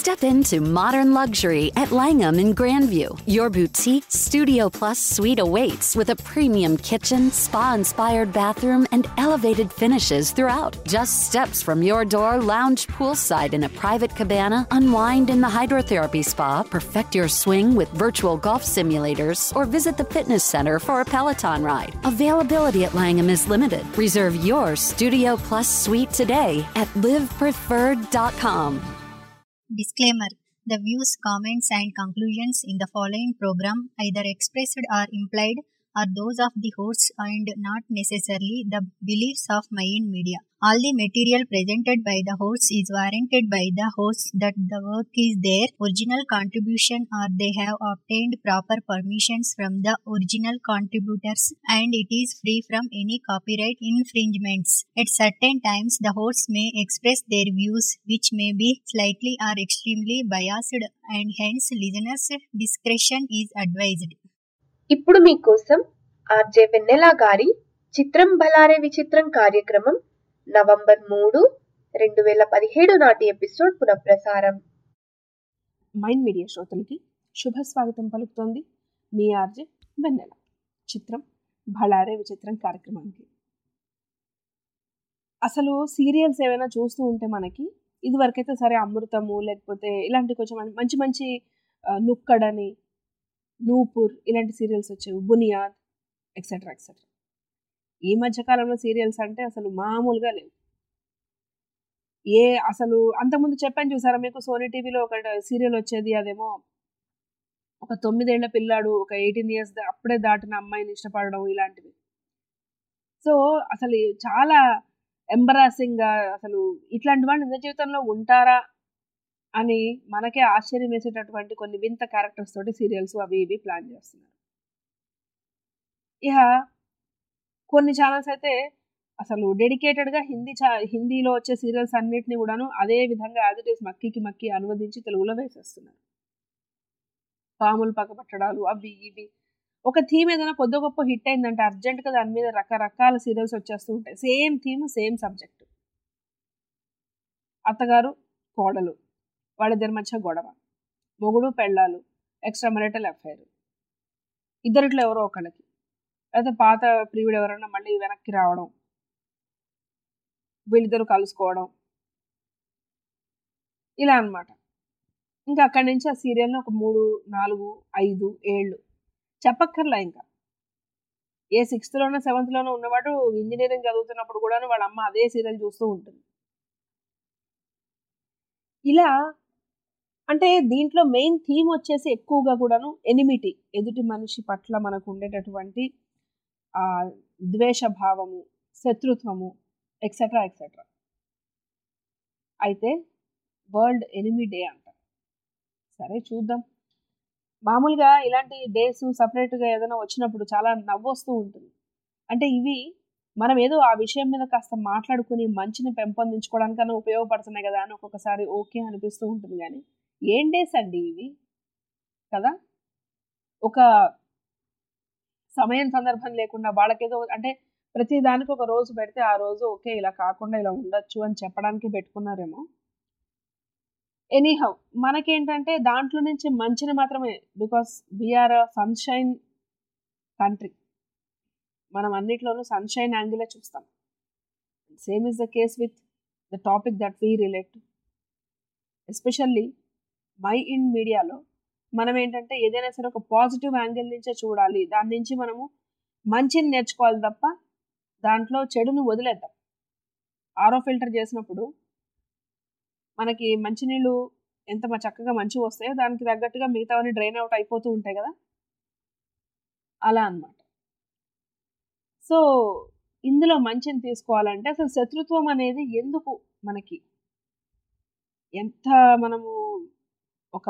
Step into modern luxury at Langham in Grandview. Your boutique Studio Plus suite awaits with a premium kitchen, spa inspired bathroom, and elevated finishes throughout. Just steps from your door, lounge poolside in a private cabana, unwind in the hydrotherapy spa, perfect your swing with virtual golf simulators, or visit the fitness center for a Peloton ride. Availability at Langham is limited. Reserve your Studio Plus suite today at livepreferred.com. Disclaimer The views, comments, and conclusions in the following program, either expressed or implied, are those of the hosts and not necessarily the beliefs of Mayan Media. All the material presented by the hosts is warranted by the hosts that the work is their original contribution or they have obtained proper permissions from the original contributors and it is free from any copyright infringements. At certain times, the hosts may express their views which may be slightly or extremely biased and hence listeners' discretion is advised. ఇప్పుడు మీకోసం RJ వెన్నెల గారి చిత్రం బలారే విచిత్రం కార్యక్రమం November మూడు రెండు వేల పదిహేడు నాటి ఎపిసోడ్ పునఃప్రసారం మైండ్ మీడియా శ్రోతలకి శుభ స్వాగతం పలుకుతోంది మీ ఆర్జే వెన్నెల చిత్రం భళారే విచిత్రం కార్యక్రమానికి అసలు సీరియల్స్ ఏమైనా చూస్తూ ఉంటే మనకి ఇదివరకైతే సరే అమృతము లేకపోతే ఇలాంటి కొంచెం మంచి మంచి ఆ, నుక్కడని నూపూర్ ఇలాంటి సీరియల్స్ వచ్చేవి బునియాద్ ఎక్సెట్రా ఎక్సెట్రా ఈ మధ్యకాలంలో సీరియల్స్ అంటే అసలు మామూలుగా లేవు ఏ అసలు అంతకుముందు చెప్పాను చూసారా మీకు సోనీ టీవీలో ఒక సీరియల్ వచ్చేది అదేమో ఒక తొమ్మిదేళ్ల పిల్లాడు ఒక ఎయిటీన్ ఇయర్స్ అప్పుడే దాటిన అమ్మాయిని ఇష్టపడడం ఇలాంటివి సో అసలు చాలా embarrassing గా అసలు ఇట్లాంటి వాళ్ళు నిజ జీవితంలో ఉంటారా అని మనకే ఆశ్చర్యం వేసేటటువంటి కొన్ని వింత క్యారెక్టర్స్ తోటి సీరియల్స్ అవి ఇవి ప్లాన్ చేస్తున్నారు ఇక కొన్ని ఛానల్స్ అయితే అసలు డెడికేటెడ్గా హిందీ చా హిందీలో వచ్చే సీరియల్స్ అన్నిటిని కూడాను అదే విధంగా యాజ్ ఇట్ ఈస్ మక్కికి మక్కి అనువదించి తెలుగులో వేసేస్తున్నారు పాములు పక్కపట్టడాలు అవి ఇవి ఒక థీమ్ ఏదైనా కొద్ది గొప్ప హిట్ అయిందంటే అర్జెంట్గా దాని మీద రకరకాల సీరియల్స్ వచ్చేస్తూ ఉంటాయి సేమ్ థీమ్ సేమ్ సబ్జెక్ట్ అత్తగారు కోడలు వాళ్ళిద్దరి మధ్య గొడవ మొగుడు పెళ్ళాలు ఎక్స్ట్రా మెరిటల్ అఫైర్ ఇద్దరిట్లో ఎవరో ఒకళ్ళకి అయితే పాత ప్రియుడు ఎవరైనా మళ్ళీ వెనక్కి రావడం వీళ్ళిద్దరు కలుసుకోవడం ఇలా అన్నమాట ఇంకా అక్కడి నుంచి ఆ సీరియల్ని ఒక మూడు నాలుగు ఐదు ఏళ్ళు చెప్పక్కర్లా ఇంకా ఏ సిక్స్త్లోనో సెవెంత్లోనో ఉన్నవాడు ఇంజనీరింగ్ చదువుతున్నప్పుడు కూడా వాళ్ళ అమ్మ అదే సీరియల్ చూస్తూ ఉంటుంది ఇలా అంటే దీంట్లో మెయిన్ థీమ్ వచ్చేసి ఎక్కువగా కూడాను ఎనిమిటీ ఎదుటి మనిషి పట్ల మనకు ఉండేటటువంటి ఆ ద్వేష భావము శత్రుత్వము ఎక్సెట్రా ఎక్సెట్రా అయితే వరల్డ్ ఎనిమి డే అంట సరే చూద్దాం మామూలుగా ఇలాంటి డేస్ సపరేట్గా ఏదైనా వచ్చినప్పుడు చాలా నవ్వొస్తూ ఉంటుంది అంటే ఇవి మనం ఏదో ఆ విషయం మీద కాస్త మాట్లాడుకుని మంచిని పెంపొందించుకోవడానికన్నా ఉపయోగపడుతున్నాయి కదా అని ఒక్కొక్కసారి ఓకే అనిపిస్తూ ఉంటుంది కానీ ఏం డేస్ అండి ఇవి కదా ఒక సమయం సందర్భం లేకుండా వాళ్ళకేదో అంటే ప్రతి దానికి ఒక రోజు పెడితే ఆ రోజు ఓకే ఇలా కాకుండా ఇలా ఉండొచ్చు అని చెప్పడానికి పెట్టుకున్నారేమో ఎనీహౌ మనకేంటంటే దాంట్లో నుంచి మంచిని మాత్రమే బికాస్ వీఆర్ సన్షైన్ కంట్రీ మనం అన్నిట్లోనూ సన్షైన్ యాంగిలే చూస్తాం same is the case with the topic that we relate especially my in మీడియాలో మనం ఏంటంటే ఏదైనా సరే ఒక పాజిటివ్ యాంగిల్ నుంచే చూడాలి దాని నుంచి మనము మంచిని నేర్చుకోవాలి తప్ప దాంట్లో చెడును వదిలేద్దాం ఆరో ఫిల్టర్ చేసినప్పుడు మనకి మంచినీళ్ళు ఎంత మ- చక్కగా మంచి వస్తాయో దానికి తగ్గట్టుగా మిగతావన్నీ డ్రైన్ అవుట్ అయిపోతూ ఉంటాయి కదా అలా అన్నమాట సో ఇందులో మంచిని తీసుకోవాలంటే అసలు శత్రుత్వం అనేది ఎందుకు మనకి ఎంత మనము ఒక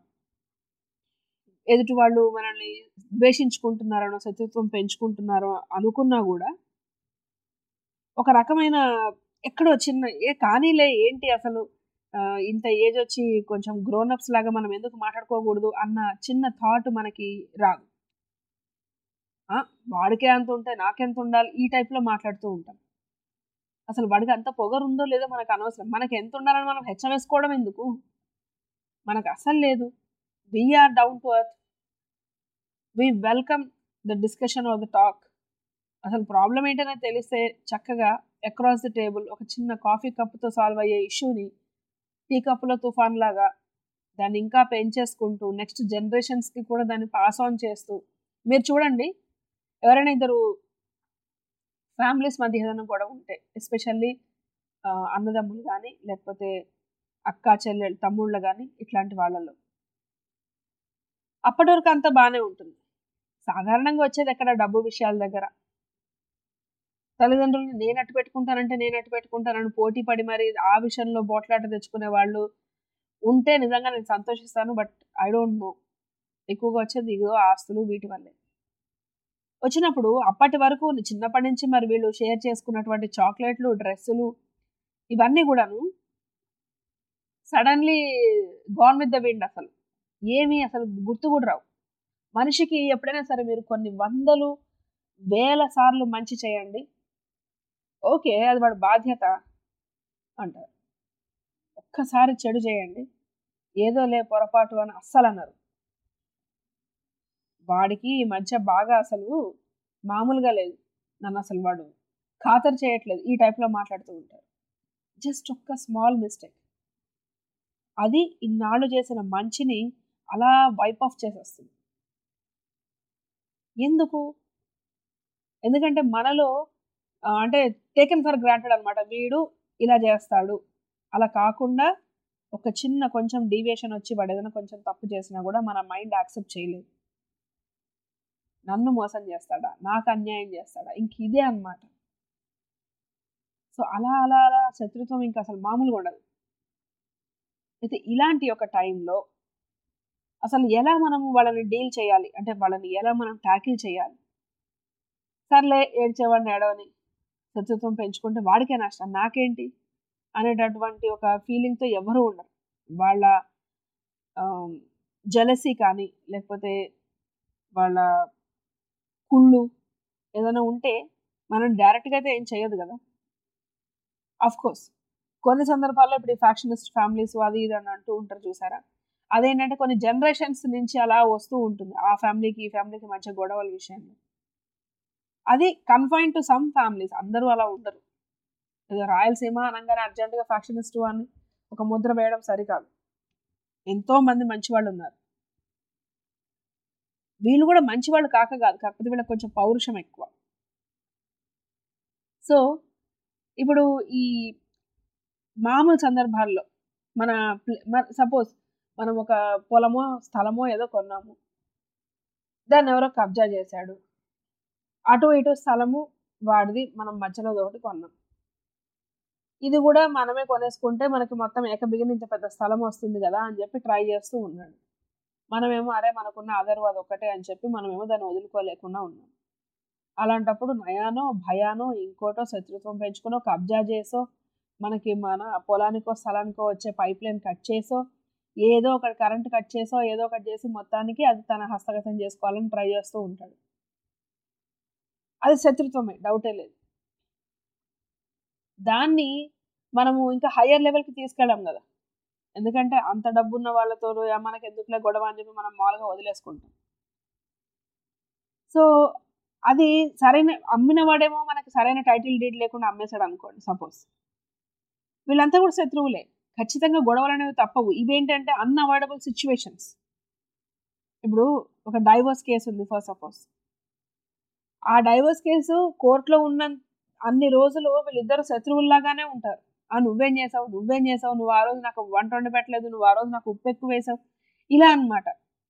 ఎదుటి వాళ్ళు మనల్ని ద్వేషించుకుంటున్నారనో శత్రుత్వం పెంచుకుంటున్నారో అనుకున్నా కూడా ఒక రకమైన ఎక్కడో చిన్న ఏ కానీలే ఏంటి అసలు ఆ, ఇంత ఏజ్ వచ్చి కొంచెం గ్రోనప్స్ లాగా మనం ఎందుకు మాట్లాడుకోకూడదు అన్న చిన్న థాట్ మనకి రాదు ఆ, వాడికే అంత ఉంటే నాకెంత ఉండాలి ఈ టైప్లో మాట్లాడుతూ ఉంటాం అసలు వాడికి అంత పొగరు ఉందో లేదో మనకు అనవసరం మనకి ఎంత ఉండాలని మనం హెచ్చవేసుకోవడం ఎందుకు మనకు అసలు లేదు we are down to earth we welcome the discussion or the talk అసలు ప్రాబ్లం ఏంటనే తెలిస్తే చక్కగా అక్రాస్ ద టేబుల్ ఒక చిన్న కాఫీ కప్పుతో సాల్వ్ అయ్యే ఇష్యూని టీ కప్పులో తుఫాన్ లాగా దాన్ని ఇంకా పెంచేసుకుంటూ నెక్స్ట్ జనరేషన్స్కి కూడా దాన్ని పాస్ ఆన్ చేస్తూ మీరు చూడండి ఎవరైనా ఇద్దరు ఫ్యామిలీస్ మధ్య ఏదైనా గొడవ ఉంటే ఎస్పెషల్లీ అన్నదమ్ములు కానీ లేకపోతే అక్క చెల్లెలు తమ్ముళ్ళు కానీ ఇట్లాంటి వాళ్ళలో అప్పటి వరకు అంతా బాగానే ఉంటుంది సాధారణంగా వచ్చేది ఎక్కడ డబ్బు విషయాల దగ్గర తల్లిదండ్రులు నేను అట్టు పెట్టుకుంటానంటే నేను అట్టు పెట్టుకుంటానని పోటీ పడి మరి ఆ విషయంలో బోట్లాట తెచ్చుకునే వాళ్ళు ఉంటే నిజంగా నేను సంతోషిస్తాను బట్ ఐ డోంట్ నో ఎక్కువగా వచ్చేది ఇగో ఆస్తులు వీటి వల్లే వచ్చినప్పుడు అప్పటి వరకు చిన్నప్పటి నుంచి మరి వీళ్ళు షేర్ చేసుకున్నటువంటి చాక్లెట్లు డ్రెస్సులు ఇవన్నీ కూడాను suddenly gone with the wind అసలు ఏమీ అసలు గుర్తు కూడా రావు మనిషికి ఎప్పుడైనా సరే మీరు కొన్ని వందలు వేల సార్లు మంచి చేయండి ఓకే అది వాడి బాధ్యత అంటారు ఒక్కసారి చెడు చేయండి ఏదో లే పొరపాటు అని అస్సలు అన్నారు వాడికి ఈ మధ్య బాగా అసలు మామూలుగా లేదు నన్ను అసలు వాడు ఖాతరు చేయట్లేదు ఈ టైప్లో మాట్లాడుతూ ఉంటారు జస్ట్ ఒక్క స్మాల్ మిస్టేక్ అది ఇన్నాళ్ళు చేసిన మంచిని అలా వైప్ ఆఫ్ చేసేస్తుంది ఎందుకు ఎందుకంటే మనలో అంటే టేకెన్ ఫర్ గ్రాంటెడ్ అనమాట వీడు ఇలా చేస్తాడు అలా కాకుండా ఒక చిన్న కొంచెం డీవియేషన్ వచ్చి వాడు ఏదైనా కొంచెం తప్పు చేసినా కూడా మన మైండ్ యాక్సెప్ట్ చేయలేదు నన్ను మోసం చేస్తాడా నాకు అన్యాయం చేస్తాడా ఇంక ఇదే అనమాట సో అలా అలా అలా శత్రుత్వం ఇంకా అసలు మామూలుగా ఉండదు అయితే ఇలాంటి ఒక టైంలో అసలు ఎలా మనం వాళ్ళని డీల్ చేయాలి అంటే వాళ్ళని ఎలా మనం ట్యాకిల్ చేయాలి సర్లే ఏడ్చేవాడిని ఏడవని శత్రుత్వం పెంచుకుంటే వాడికే నష్టం నాకేంటి అనేటటువంటి ఒక ఫీలింగ్తో ఎవరు ఉండరు వాళ్ళ జలసీ కానీ లేకపోతే వాళ్ళ కుళ్ళు ఏదైనా ఉంటే మనం డైరెక్ట్గా అయితే ఏం చేయదు కదా అఫ్ కోర్స్ కొన్ని సందర్భాల్లో ఇప్పుడు ఈ ఫ్యాక్షనిస్ట్ ఫ్యామిలీస్ అది ఇది అని అంటూ ఉంటారు చూసారా అదేంటంటే కొన్ని జనరేషన్స్ నుంచి అలా వస్తూ ఉంటుంది ఆ ఫ్యామిలీకి ఈ ఫ్యామిలీకి మధ్య గొడవల విషయంలో అది కన్ఫైన్ టు సమ్ ఫ్యామిలీస్ అందరూ అలా ఉండరు రాయలసీమ అనగానే అర్జెంటుగా ఫ్యాక్షనిస్ట్ అని ఒక ముద్ర వేయడం సరికాదు ఎంతో మంది మంచి వాళ్ళు ఉన్నారు వీళ్ళు కూడా మంచి వాళ్ళు కాక కాదు కాకపోతే వీళ్ళకి కొంచెం పౌరుషం ఎక్కువ సో ఇప్పుడు ఈ మామూలు సందర్భాల్లో మన సపోజ్ మనం ఒక పొలమో స్థలమో ఏదో కొన్నాము దాన్ని ఎవరో కబ్జా చేశాడు అటు ఇటు స్థలము వాడిది మనం మధ్యలో ఒకటి కొన్నాం ఇది కూడా మనమే కొనేసుకుంటే మనకి మొత్తం ఏకబిగిన ఇంత పెద్ద స్థలం వస్తుంది కదా అని చెప్పి ట్రై చేస్తూ ఉన్నాడు మనమేమో అరే మనకున్న ఆధార్ అది ఒక్కటే అని చెప్పి మనమేమో దాన్ని వదులుకోలేకుండా ఉన్నాం అలాంటప్పుడు నయానో భయానో ఇంకోటో శత్రుత్వం పెంచుకునో కబ్జా చేసో మనకి మన పొలానికో స్థలానికో వచ్చే పైప్ లైన్ కట్ చేసో ఏదో ఒకటి కరెంట్ కట్ చేసో ఏదో ఒకటి చేసి మొత్తానికి అది తన హస్తగతం చేసుకోవాలని ట్రై చేస్తూ ఉంటాడు అది శత్రుత్వమే డౌటే లేదు దాన్ని మనము ఇంకా హయ్యర్ లెవెల్కి తీసుకెళ్ళాం కదా ఎందుకంటే అంత డబ్బు ఉన్న వాళ్ళతో మనకి ఎందుకులే గొడవ అని చెప్పి మనం మామూలుగా వదిలేసుకుంటాం సో అది సరైన అమ్మిన వాడేమో మనకి సరైన టైటిల్ డీడ్ లేకుండా అమ్మేశాడు అనుకోండి సపోజ్ వీళ్ళంతా కూడా శత్రువులే ఖచ్చితంగా గొడవలు అనేవి తప్పవు ఇవేంటంటే అన్అవాయిడబుల్ సిచ్యువేషన్స్ ఇప్పుడు ఒక డైవర్స్ కేసు ఉంది ఫర్ సపోజ్ ఆ డైవర్స్ కేసు కోర్టులో ఉన్న అన్ని రోజులు వీళ్ళిద్దరు శత్రువుల్లాగానే ఉంటారు ఆ నువ్వేం చేసావు నువ్వేం చేసావు నువ్వు ఆ రోజు నాకు వంట వండి పెట్టలేదు నువ్వు ఆ రోజు నాకు ఉప్పు ఎక్కువ వేసావు ఇలా అనమాట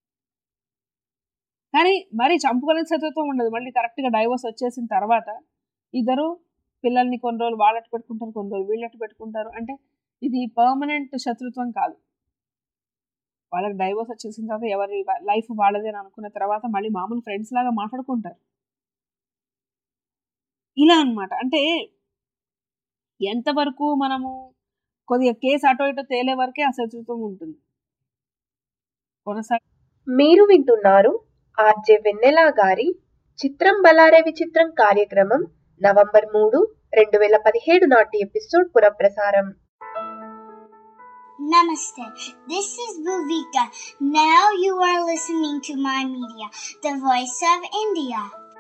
కానీ మరి చంపుకునే శత్రుత్వం ఉండదు మళ్ళీ కరెక్ట్గా డైవర్స్ వచ్చేసిన తర్వాత ఇద్దరు పిల్లల్ని కొన్ని రోజులు వాళ్ళట్టు పెట్టుకుంటారు కొన్ని రోజులు వీళ్ళట్టు పెట్టుకుంటారు అంటే ఇది పర్మనెంట్ శత్రుత్వం కాదు వాళ్ళకి డైవర్స్ వచ్చేసిన తర్వాత ఎవరి లైఫ్ వాళ్ళదే అని అనుకున్న తర్వాత మళ్ళీ మామూలు ఫ్రెండ్స్ లాగా మాట్లాడుకుంటారు ఇలా అనమాట అంటే ఎంతవరకు మనము కొద్దిగా కేసు అటో ఇటో తేలే వరకే ఆ శత్రుత్వం ఉంటుంది కొనసాగి మీరు వింటున్నారు ఆర్జే వెన్నెల గారి చిత్రం బలారే విచిత్రం కార్యక్రమం నవంబర్ మూడు రెండు వేల పదిహేడు నాటి ఎపిసోడ్ పునఃప్రసారం Namaste. This is Bhuvika. Now you are listening to my media, the voice of India.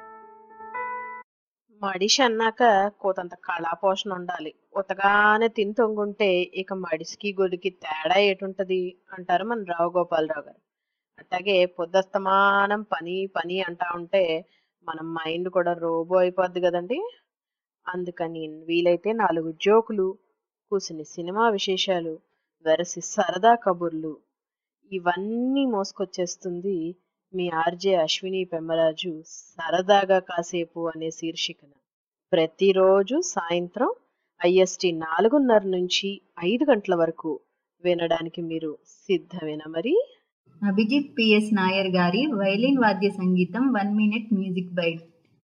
మడిషి అన్నాక కోతంత కళాపోషణ ఉండాలి ఉతగానే తిని తొంగుంటే ఇక మడిసికి గొడికి తేడా ఏటుంటది అంటారు మన రావు గోపాలరావు గారు అట్లాగే పొద్దస్తమానం పని పని అంటా ఉంటే మన మైండ్ కూడా రోబో అయిపోద్ది కదండి అందుకని వీలైతే నాలుగు జోకులు కూసిని సినిమా విశేషాలు వెరసి సరదా కబుర్లు ఇవన్నీ మోసుకొచ్చేస్తుంది మీ ఆర్జే అశ్విని పెమ్మరాజు సరదాగా కాసేపు అనే శీర్షికన ప్రతిరోజు సాయంత్రం ఐఎస్టి నాలుగున్నర నుంచి ఐదు గంటల వరకు వినడానికి మీరు సిద్ధమేనా మరి అభిజిత్ పిఎస్ నాయర్ గారి వైలిన్ వాద్య సంగీతం one minute music bite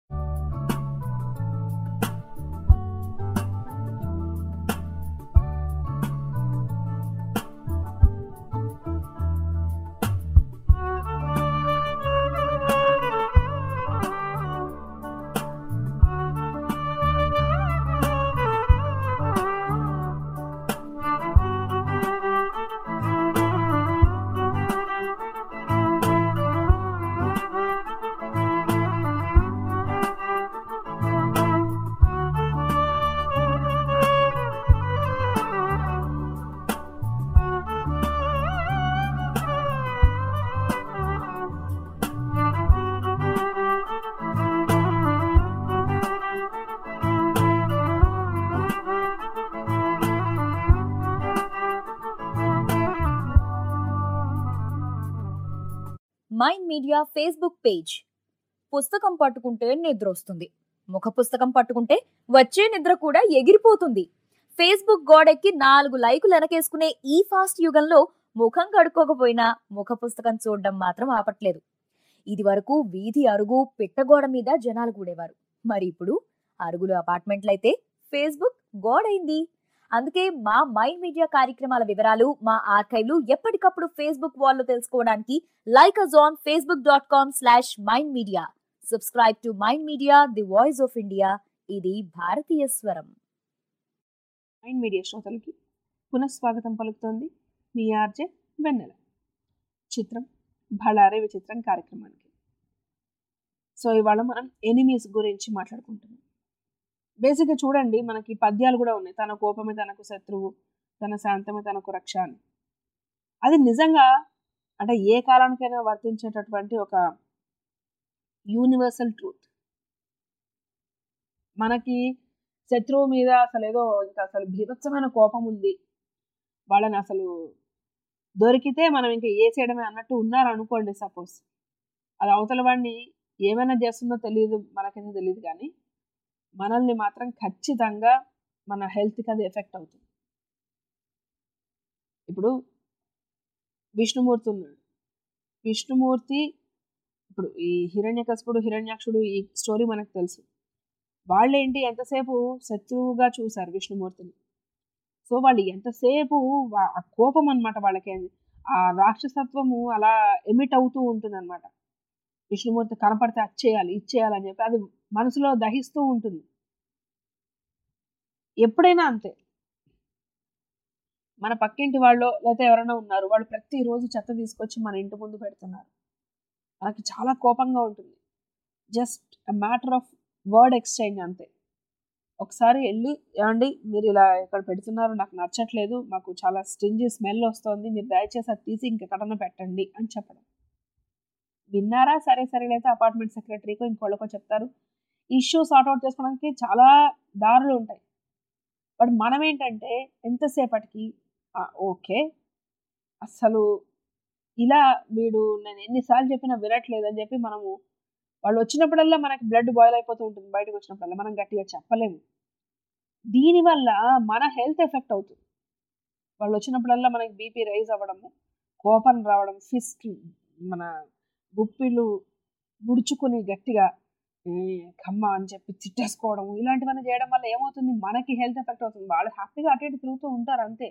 Mind Media Facebook page పుస్తకం పట్టుకుంటే నిద్ర వస్తుంది ముఖ పుస్తకం పట్టుకుంటే వచ్చే నిద్ర కూడా ఎగిరిపోతుంది ఫేస్బుక్ గోడెక్కి నాలుగు లైకులు వెనకేసుకునే ఈ ఫాస్ట్ యుగంలో ముఖం కడుక్కోకపోయినా ముఖ పుస్తకం చూడడం మాత్రం ఆపట్లేదు ఇది వరకు వీధి అరుగు పిట్టగోడ మీద జనాలు కూడేవారు మరి ఇప్పుడు అరుగులు అపార్ట్మెంట్లయితే ఫేస్బుక్ గోడైంది అందుకే మా మైండ్ మీడియా కార్యక్రమాల వివరాలు మా ఆర్కైవ్లు ఎప్పటికప్పుడు ఫేస్బుక్ వాల్లో తెలుసుకోవడానికి like us on Facebook dot com slash Mind Media subscribe to Mind media the voice of India ఇది భారతీయ స్వరం మైండ్ మీడియా శ్రోతలకి పునఃస్వాగతం పలుకుతోంది మీ ఆర్జే వెన్నెల చిత్రం బళారే విచిత్రం కార్యక్రమానికి సో ఇవాళ మనం ఎనిమీస్ గురించి మాట్లాడుకుంటున్నాం బేసిక్గా చూడండి మనకి పద్యాలు కూడా ఉన్నాయి తన కోపమే తనకు శత్రువు తన శాంతమే తనకు రక్ష అని అది నిజంగా అంటే ఏ కాలానికైనా వర్తించేటటువంటి ఒక యూనివర్సల్ ట్రూత్ మనకి శత్రువు మీద అసలు ఏదో ఇంకా అసలు భీభత్సమైన కోపం ఉంది వాళ్ళని అసలు దొరికితే మనం ఇంకా ఏ చేయడమే అన్నట్టు ఉన్నారు అనుకోండి సపోజ్ అది అవతల వాడిని ఏమైనా చేస్తుందో తెలియదు మనకైతే తెలియదు కానీ మనల్ని మాత్రం ఖచ్చితంగా మన హెల్త్కి అది ఎఫెక్ట్ అవుతుంది ఇప్పుడు విష్ణుమూర్తి ఉన్నాడు విష్ణుమూర్తి ఇప్పుడు ఈ హిరణ్యకశపుడు హిరణ్యాక్షుడు ఈ స్టోరీ మనకు తెలుసు వాళ్ళేంటి ఎంతసేపు శత్రువుగా చూశారు విష్ణుమూర్తిని సో వాళ్ళు ఎంతసేపు వా- ఆ కోపం అనమాట వాళ్ళకి ఆ రాక్షసత్వము అలా ఎమిట్ అవుతూ ఉంటుంది అనమాట విష్ణుమూర్తి కనపడితే అది చేయాలి ఇది చేయాలి అని చెప్పి అది మనసులో దహిస్తూ ఉంటుంది ఎప్పుడైనా అంతే మన పక్కింటి వాళ్ళు లేకపోతే ఎవరైనా ఉన్నారు వాళ్ళు ప్రతిరోజు చెత్త తీసుకొచ్చి మన ఇంటి ముందు పెడుతున్నారు మనకి చాలా కోపంగా ఉంటుంది just matter of word exchange అంతే ఒకసారి వెళ్ళి ఏమండి మీరు ఇలా ఇక్కడ పెడుతున్నారు నాకు నచ్చట్లేదు మాకు చాలా స్టింజీ స్మెల్ వస్తుంది మీరు దయచేసి అది తీసి ఇంకెక్కడన్నా పెట్టండి అని చెప్పడం విన్నారా సరే సరే లేదా అపార్ట్మెంట్ సెక్రటరీకో ఇంకోళ్ళకో చెప్తారు ఇష్యూ సార్ట్అవుట్ చేసుకోవడానికి చాలా దారులు ఉంటాయి బట్ మనం ఏంటంటే ఎంతసేపటికి "ఆ, ఓకే అసలు ఇలా వీడు నేను ఎన్నిసార్లు చెప్పినా వినట్లేదు అని చెప్పి మనము వాళ్ళు వచ్చినప్పుడల్లా మనకి బ్లడ్ బాయిల్ అయిపోతూ ఉంటుంది బయటకు వచ్చినప్పుడల్లా మనం గట్టిగా చెప్పలేము దీనివల్ల మన హెల్త్ ఎఫెక్ట్ అవుతుంది వాళ్ళు వచ్చినప్పుడల్లా మనకి బీపీ రైజ్ అవ్వడము కోపం రావడం ఫిస్ట్ మన గుప్పిళ్ళు ముడుచుకొని గట్టిగా "ఏ, కమ్మ అని చెప్పి తిట్టేసుకోవడం ఇలాంటివన్నీ చేయడం వల్ల ఏమవుతుంది మనకి హెల్త్ ఎఫెక్ట్ అవుతుంది వాళ్ళు హ్యాపీగా అటు ఇటు తిరుగుతూ ఉంటారు అంతే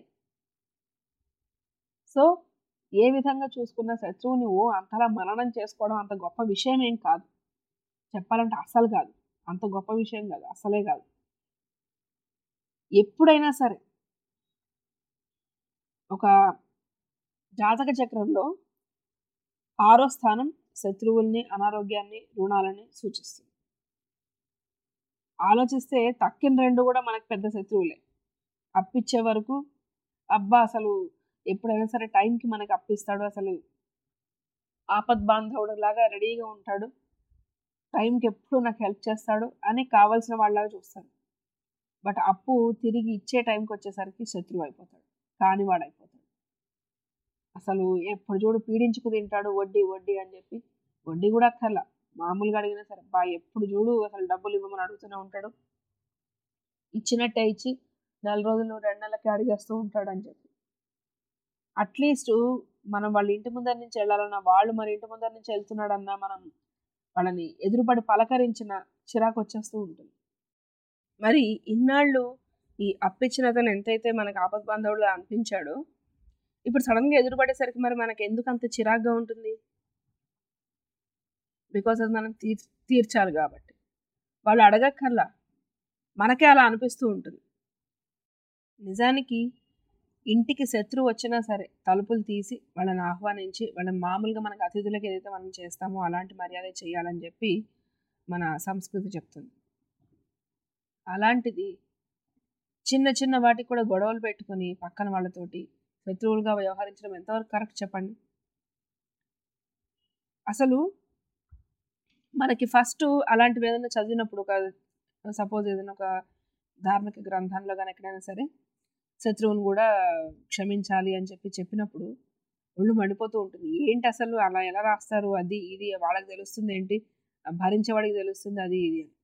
సో ఏ విధంగా చూసుకున్న శత్రువుని ఓ అంతలా మననం చేసుకోవడం అంత గొప్ప విషయం ఏం కాదు చెప్పాలంటే అసలు కాదు అంత గొప్ప విషయం కాదు అసలే కాదు ఎప్పుడైనా సరే ఒక జాతక చక్రంలో ఆరో స్థానం శత్రువుల్ని అనారోగ్యాన్ని రుణాలని సూచిస్తుంది ఆలోచిస్తే తక్కిన రెండు కూడా మనకు పెద్ద శత్రువులే అప్పిచ్చే వరకు అబ్బా అసలు ఎప్పుడైనా సరే టైంకి మనకి అప్పిస్తాడు అసలు ఆపద్ బాంధవుడు లాగా రెడీగా ఉంటాడు టైంకి ఎప్పుడు నాకు హెల్ప్ చేస్తాడు అని కావాల్సిన వాళ్ళలాగా చూస్తాడు బట్ అప్పు తిరిగి ఇచ్చే టైంకి వచ్చేసరికి శత్రువు అయిపోతాడు కానివాడు అయిపోతాడు అసలు ఎప్పుడు చూడు పీడించుకు తింటాడు వడ్డీ వడ్డీ అని చెప్పి వడ్డీ కూడా అక్కర్లా మామూలుగా అడిగినా సరే బా ఎప్పుడు చూడు అసలు డబ్బులు ఇవ్వమని అడుగుతూనే ఉంటాడు ఇచ్చినట్టే ఇచ్చి నెల రోజులు రెండు నెలలకి అడిగేస్తూ ఉంటాడు అని చెప్పి అట్లీస్ట్ మనం వాళ్ళ ఇంటి ముందర నుంచి వెళ్ళాలన్నా వాళ్ళు మన ఇంటి ముందర నుంచి వెళ్తున్నాడన్నా మనం వాళ్ళని ఎదురుపడి పలకరించిన చిరాకు వచ్చేస్తూ ఉంటుంది మరి ఇన్నాళ్ళు ఈ అప్పిచ్చిన అతను ఎంతైతే మనకు ఆపద్ బాంధవుడు అనిపించాడో ఇప్పుడు సడన్గా ఎదురుపడేసరికి మరి మనకి ఎందుకు అంత చిరాగ్గా ఉంటుంది బికాస్ అది మనం తీర్ తీర్చాలి కాబట్టి వాళ్ళు అడగక్కర్లా మనకే అలా అనిపిస్తూ ఉంటుంది నిజానికి ఇంటికి శత్రువు వచ్చినా సరే తలుపులు తీసి వాళ్ళని ఆహ్వానించి వాళ్ళని మామూలుగా మనకు అతిథులకు ఏదైతే మనం చేస్తామో అలాంటి మర్యాద చేయాలని చెప్పి మన సంస్కృతి చెప్తుంది అలాంటిది చిన్న చిన్న వాటికి కూడా గొడవలు పెట్టుకొని పక్కన వాళ్ళతోటి శత్రువులుగా వ్యవహరించడం ఎంతవరకు కరెక్ట్ చెప్పండి అసలు మనకి ఫస్ట్ అలాంటివి ఏదైనా చదివినప్పుడు ఒక సపోజ్ ఏదైనా ఒక ధార్మిక గ్రంథంలో కానీ ఎక్కడైనా సరే శత్రువుని కూడా క్షమించాలి అని చెప్పి చెప్పినప్పుడు ఒళ్ళు మండిపోతూ ఉంటుంది ఏంటి అసలు అలా ఎలా రాస్తారు అది ఇది వాళ్ళకి తెలుస్తుంది ఏంటి భరించేవాడికి తెలుస్తుంది అది ఇది అని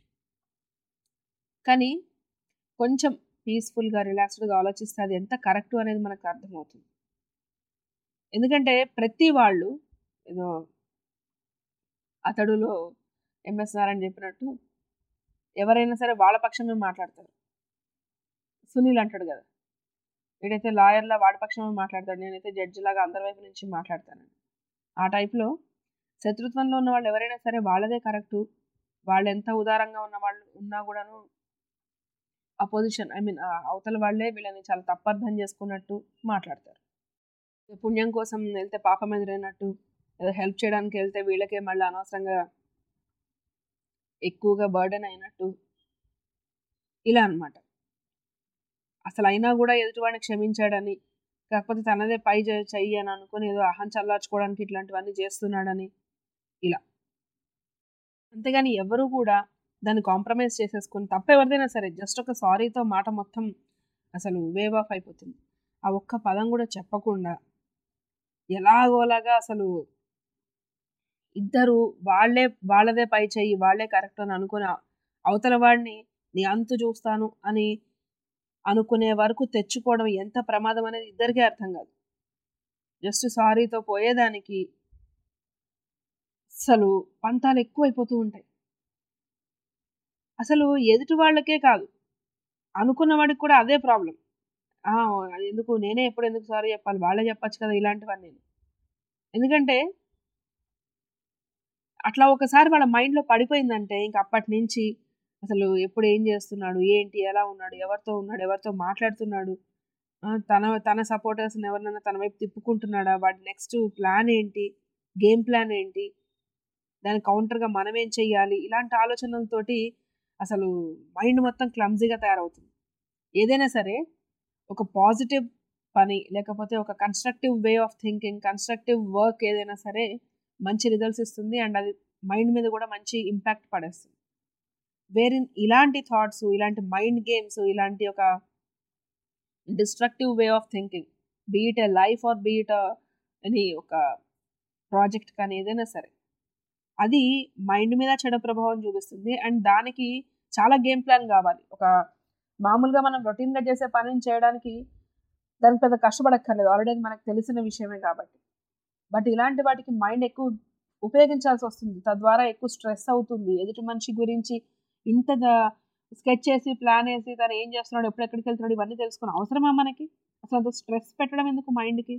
కానీ కొంచెం పీస్ఫుల్గా రిలాక్స్డ్గా ఆలోచిస్తే అది ఎంత కరెక్ట్ అనేది మనకు అర్థమవుతుంది ఎందుకంటే ప్రతి వాళ్ళు ఏదో అతడులో ఎంఎస్ నారాయణ చెప్పినట్టు ఎవరైనా సరే వాళ్ళ పక్షమే మాట్లాడతారు సునీల్ అంటాడు కదా వీడైతే లాయర్లా వాడి పక్షమే మాట్లాడతాడు నేనైతే జడ్జి లాగా అందరి వైపు నుంచి మాట్లాడతానని ఆ టైప్లో శత్రుత్వంలో ఉన్న వాళ్ళు ఎవరైనా సరే వాళ్ళదే కరెక్టు వాళ్ళు ఎంత ఉదారంగా ఉన్న వాళ్ళు ఉన్నా కూడాను అపోజిషన్ ఐ మీన్ అవతల వాళ్ళే వీళ్ళని చాలా తప్పర్థం చేసుకున్నట్టు మాట్లాడతారు పుణ్యం కోసం వెళ్తే పాపం ఎదురైనట్టు ఏదో హెల్ప్ చేయడానికి వెళ్తే వీళ్ళకే మళ్ళీ అనవసరంగా ఎక్కువగా బర్డెన్ అయినట్టు ఇలా అనమాట అసలు అయినా కూడా ఎదుటివాడిని క్షమించాడని కాకపోతే తనదే పై చెయ్యి అని అనుకుని ఏదో అహం చల్లార్చుకోవడానికి ఇట్లాంటివన్నీ చేస్తున్నాడని ఇలా అంతేగాని ఎవరు కూడా దాన్ని కాంప్రమైజ్ చేసేసుకుని తప్ప ఎవరిదైనా సరే జస్ట్ ఒక సారీతో మాట మొత్తం అసలు వేవ్ ఆఫ్ అయిపోతుంది ఆ ఒక్క పదం కూడా చెప్పకుండా ఎలాగోలాగా అసలు ఇద్దరు వాళ్ళే వాళ్ళదే పై చెయ్యి వాళ్ళే కరెక్ట్ అని అనుకుని అవతల వాడిని నీ అంతు చూస్తాను అని అనుకునే వరకు తెచ్చుకోవడం ఎంత ప్రమాదం అనేది ఇద్దరికీ అర్థం కాదు జస్ట్ సారీతో పోయేదానికి అసలు పంతాలు ఎక్కువైపోతూ ఉంటాయి అసలు ఎదుటి వాళ్ళకే కాదు అనుకున్న వాడికి కూడా అదే ప్రాబ్లం ఎందుకు నేనే ఎప్పుడు ఎందుకు సారీ చెప్పాలి వాళ్ళే చెప్పచ్చు కదా ఇలాంటివన్నీ ఎందుకంటే అట్లా ఒకసారి వాళ్ళ మైండ్లో పడిపోయిందంటే ఇంక అప్పటి నుంచి అసలు ఎప్పుడు ఏం చేస్తున్నాడు ఏంటి ఎలా ఉన్నాడు ఎవరితో ఉన్నాడు ఎవరితో మాట్లాడుతున్నాడు తన తన సపోర్టర్స్ని ఎవరినైనా తన వైపు తిప్పుకుంటున్నాడా వాడి నెక్స్ట్ ప్లాన్ ఏంటి గేమ్ ప్లాన్ ఏంటి దాని కౌంటర్గా మనం ఏం చెయ్యాలి ఇలాంటి ఆలోచనలతోటి అసలు మైండ్ మొత్తం క్లమ్జీగా తయారవుతుంది ఏదైనా సరే ఒక పాజిటివ్ పని లేకపోతే ఒక constructive way of thinking constructive work ఏదైనా సరే మంచి రిజల్ట్స్ ఇస్తుంది అండ్ అది మైండ్ మీద కూడా మంచి ఇంపాక్ట్ పడేస్తుంది వేరే ఇలాంటి థాట్స్ ఇలాంటి మైండ్ గేమ్స్ ఇలాంటి ఒక destructive way of thinking beat a life or beat అని ఒక ప్రాజెక్ట్ కానీ ఏదైనా సరే అది మైండ్ మీద చెడ ప్రభావం చూపిస్తుంది అండ్ దానికి చాలా గేమ్ ప్లాన్ కావాలి ఒక మామూలుగా మనం రొటీన్గా చేసే పనిని చేయడానికి దానికి పెద్ద కష్టపడక్కర్లేదు ఆల్రెడీ మనకు తెలిసిన విషయమే కాబట్టి బట్ ఇలాంటి వాటికి మైండ్ ఎక్కువ ఉపయోగించాల్సి వస్తుంది తద్వారా ఎక్కువ స్ట్రెస్ అవుతుంది ఎదుటి మనిషి గురించి ఇంత స్కెచ్ చేసి ప్లాన్ వేసి తను ఏం చేస్తున్నాడు ఎప్పుడు ఎక్కడికి వెళ్తున్నాడు ఇవన్నీ తెలుసుకుని అవసరమా మనకి అసలు అంత స్ట్రెస్ పెట్టడం ఎందుకు మైండ్కి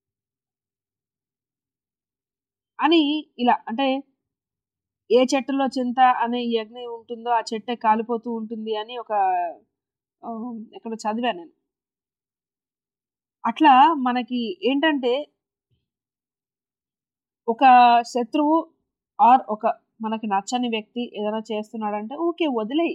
అని ఇలా అంటే ఏ చెట్టులో చింత అనే యజ్ఞ ఉంటుందో ఆ చెట్టే కాలిపోతూ ఉంటుంది అని ఒక ఎక్కడ చదివాను నేను అట్లా మనకి ఏంటంటే ఒక శత్రువు ఆర్ ఒక మనకి నచ్చని వ్యక్తి ఏదైనా చేస్తున్నాడంటే ఓకే వదిలేయి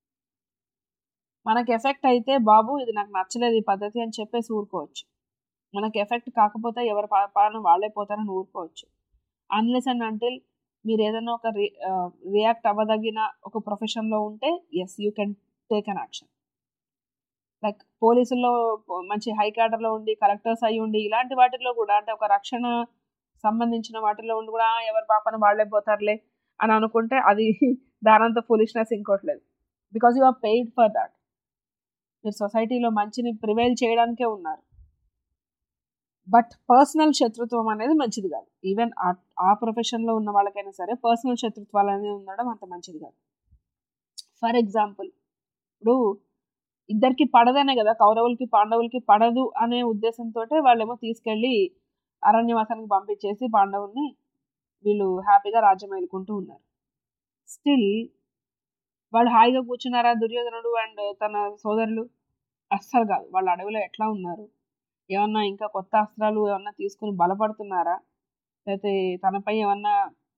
మనకి ఎఫెక్ట్ అయితే బాబు ఇది నాకు నచ్చలేదు ఈ పద్ధతి అని చెప్పేసి ఊరుకోవచ్చు మనకి ఎఫెక్ట్ కాకపోతే ఎవరి పా- పాలన వాళ్ళే పోతారని ఊరుకోవచ్చు అన్లెస్ అండ్ అంటిల్ మీరు ఏదైనా ఒక రి రియాక్ట్ అవ్వదగిన ఒక ప్రొఫెషన్లో ఉంటే yes you can take an action like పోలీసుల్లో మంచి హై క్యాడర్లో ఉండి కలెక్టర్స్ అయి ఉండి ఇలాంటి వాటిల్లో కూడా అంటే ఒక రక్షణ సంబంధించిన వాటిల్లో ఉండి కూడా "ఆ, ఎవరి పాపన వాళ్ళే పోతారులే అని అనుకుంటే అది దానంత ఫులిష్నెస్ ఇంకోట్లేదు because you are paid for that మీరు సొసైటీలో మంచిని ప్రివైల్ చేయడానికే ఉన్నారు బట్ పర్సనల్ శత్రుత్వం అనేది మంచిది కాదు ఈవెన్ ఆ ప్రొఫెషన్లో ఉన్న వాళ్ళకైనా సరే పర్సనల్ శత్రుత్వాలు అనేది ఉండడం అంత మంచిది కాదు ఫర్ ఎగ్జాంపుల్ ఇప్పుడు ఇద్దరికి పడదనే కదా కౌరవులకి పాండవులకి పడదు అనే ఉద్దేశంతో వాళ్ళేమో తీసుకెళ్ళి అరణ్యవాసానికి పంపించేసి పాండవుల్ని వీళ్ళు హ్యాపీగా రాజ్యం ఏలుకుంటూ ఉన్నారు స్టిల్ వాళ్ళు హాయిగా కూర్చున్నారా దుర్యోధనుడు అండ్ తన సోదరులు అస్సలు కాదు వాళ్ళ అడవిలో ఎట్లా ఉన్నారు ఏమన్నా ఇంకా కొత్త అస్త్రాలు ఏమన్నా తీసుకుని బలపడుతున్నారా లేకపోతే తనపై ఏమన్నా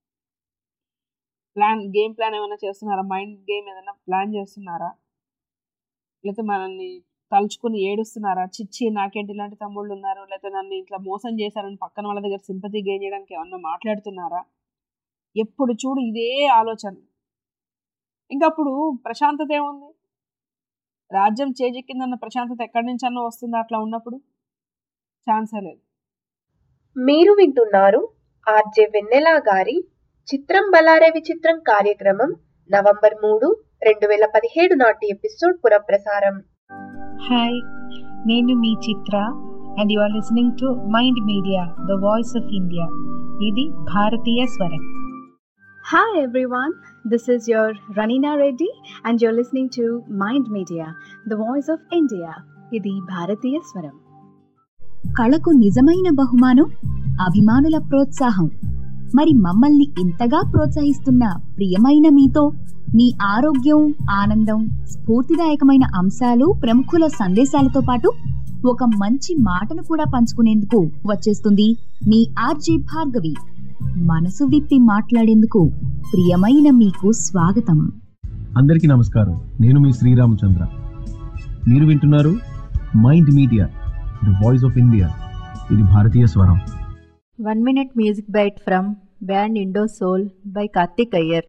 ప్లాన్ గేమ్ ప్లాన్ ఏమైనా చేస్తున్నారా మైండ్ గేమ్ ఏదైనా ప్లాన్ చేస్తున్నారా లేకపోతే మనల్ని తలుచుకుని ఏడుస్తున్నారా చిచ్చి నాకేంటి ఇలాంటి తమ్ముళ్ళు ఉన్నారు లేకపోతే నన్ను ఇట్లా మోసం చేశారని పక్కన వాళ్ళ దగ్గర సింపతి గెయిన్ చేయడానికి ఏమన్నా మాట్లాడుతున్నారా ఎప్పుడు చూడు ఇదే ఆలోచన ఇంకా అప్పుడు ప్రశాంతత ఏముంది రాజ్యం చేజెక్కిందన్న ప్రశాంతత ఎక్కడి నుంచి అన్న వస్తుందా అట్లా ఉన్నప్పుడు ఛాన్సే లేదు మీరు వింటున్నారు ఆర్జే వెన్నెల గారి చిత్రం బలారే విచిత్రం కార్యక్రమం నవంబర్ మూడు రెండు వేల పదిహేడు నాటి ఎపిసోడ్ పునఃప్రసారం హాయ్ నేను మీ Chitra and you are listening to Mind Media the voice of India ఇది భారతీయ స్వరం Hi everyone, this is your Ranina Reddy and you're listening to Mind Media, the voice of India. ఇది భారతీయ స్వరం కళకు నిజమైన బహుమానం అభిమానుల ప్రోత్సాహం మరి మమ్మల్ని ఇంతగా ప్రోత్సహిస్తున్న ప్రియమైన మీతో మీ ఆరోగ్యం ఆనందం స్ఫూర్తిదాయకమైన అంశాలు ప్రముఖుల సందేశాలతో పాటు ఒక మంచి మాటను కూడా పంచుకునేందుకు వచ్చేస్తుంది మీ ఆర్జే భార్గవి మనసు విప్పి మాట్లాడేందుకు ప్రియమైన మీకు స్వాగతం అందరికీ నమస్కారం నేను మీ శ్రీరామచంద్ర మీరు వింటున్నారు mind Media the voice of India ఇది భారతీయ స్వరం one minute music bite from band Indo Soul by Karthik Iyer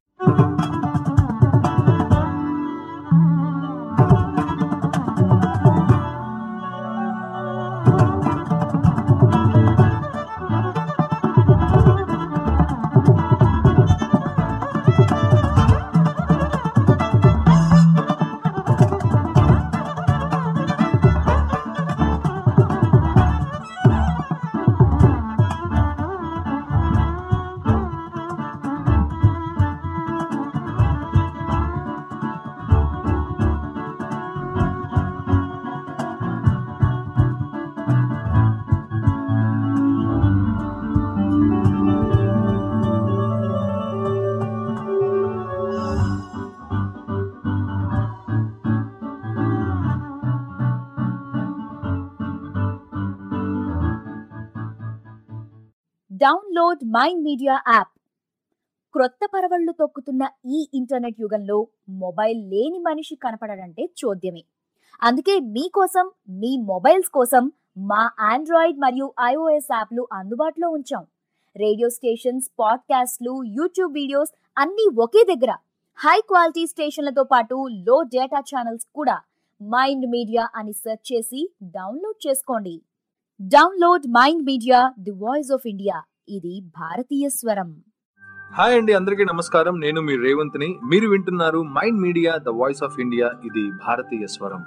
download Mind Media app క్రొత్త పరవళ్లు తొక్కుతున్న ఈ ఇంటర్నెట్ యుగంలో మొబైల్ లేని మనిషి కనపడడంటే చూద్యమే అందుకే మీకోసం మీ మొబైల్స్ కోసం మా ఆండ్రాయిడ్ మరియు ఐఓఎస్ యాప్లు అందుబాటులో ఉంచాం రేడియో స్టేషన్స్ పాడ్కాస్ట్లు యూట్యూబ్ వీడియోస్ అన్నీ ఒకే దగ్గర హై క్వాలిటీ స్టేషన్లతో పాటు లో డేటా ఛానల్స్ కూడా మైండ్ మీడియా అని సెర్చ్ చేసి డౌన్లోడ్ చేసుకోండి download Mind media the voice of India ఇది భారతీయ స్వరం హాయ్ అండి అందరికీ నమస్కారం నేను మీ రేవంత్ని మీరు వింటున్నారు mind Media the voice of India ఇది భారతీయ స్వరం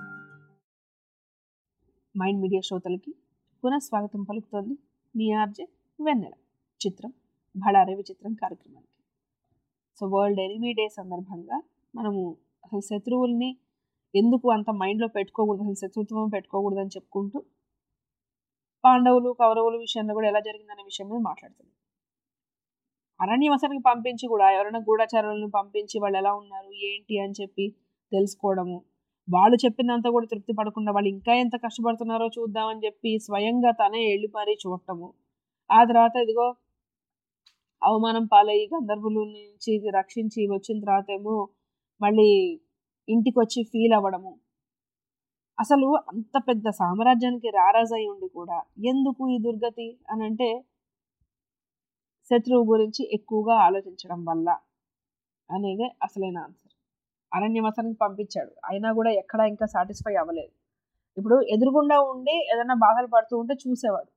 మైండ్ మీడియా శ్రోతలకి పునః స్వాగతం పలుకుతోంది మీ ఆర్జే వెన్నెల చిత్రం భడారే విచిత్రం కార్యక్రమానికి సో వరల్డ్ ఎనిమీ డే సందర్భంగా మనము అసలు శత్రువుల్ని ఎందుకు అంత మైండ్లో పెట్టుకోకూడదు అసలు శత్రుత్వం పెట్టుకోకూడదు అని చెప్పుకుంటూ పాండవులు కౌరవుల విషయంలో కూడా ఎలా జరిగిందనే విషయం మీద మాట్లాడుతుంది అరణ్యవసానికి పంపించి కూడా ఎవరైనా గూఢచారులను పంపించి వాళ్ళు ఎలా ఉన్నారు ఏంటి అని చెప్పి తెలుసుకోవడము వాళ్ళు చెప్పినంత కూడా తృప్తి పడకుండా వాళ్ళు ఇంకా ఎంత కష్టపడుతున్నారో చూద్దామని చెప్పి స్వయంగా తనే వెళ్ళి మరీ చూడటము ఆ తర్వాత ఇదిగో అవమానం పాలయ్యి గంధర్వుల నుంచి రక్షించి వచ్చిన తర్వాత ఏమో మళ్ళీ ఇంటికి వచ్చి ఫీల్ అవ్వడము అసలు అంత పెద్ద సామ్రాజ్యానికి రారాజై ఉండి కూడా ఎందుకు ఈ దుర్గతి అని అంటే శత్రువు గురించి ఎక్కువగా ఆలోచించడం వల్ల అనేదే అసలైన ఆన్సర్ అరణ్యవాసానికి పంపించాడు అయినా కూడా ఎక్కడ ఇంకా సాటిస్ఫై అవ్వలేదు ఇప్పుడు ఎదురుగుండా ఉండి ఏదైనా బాధలు పడుతూ ఉంటే చూసేవాడు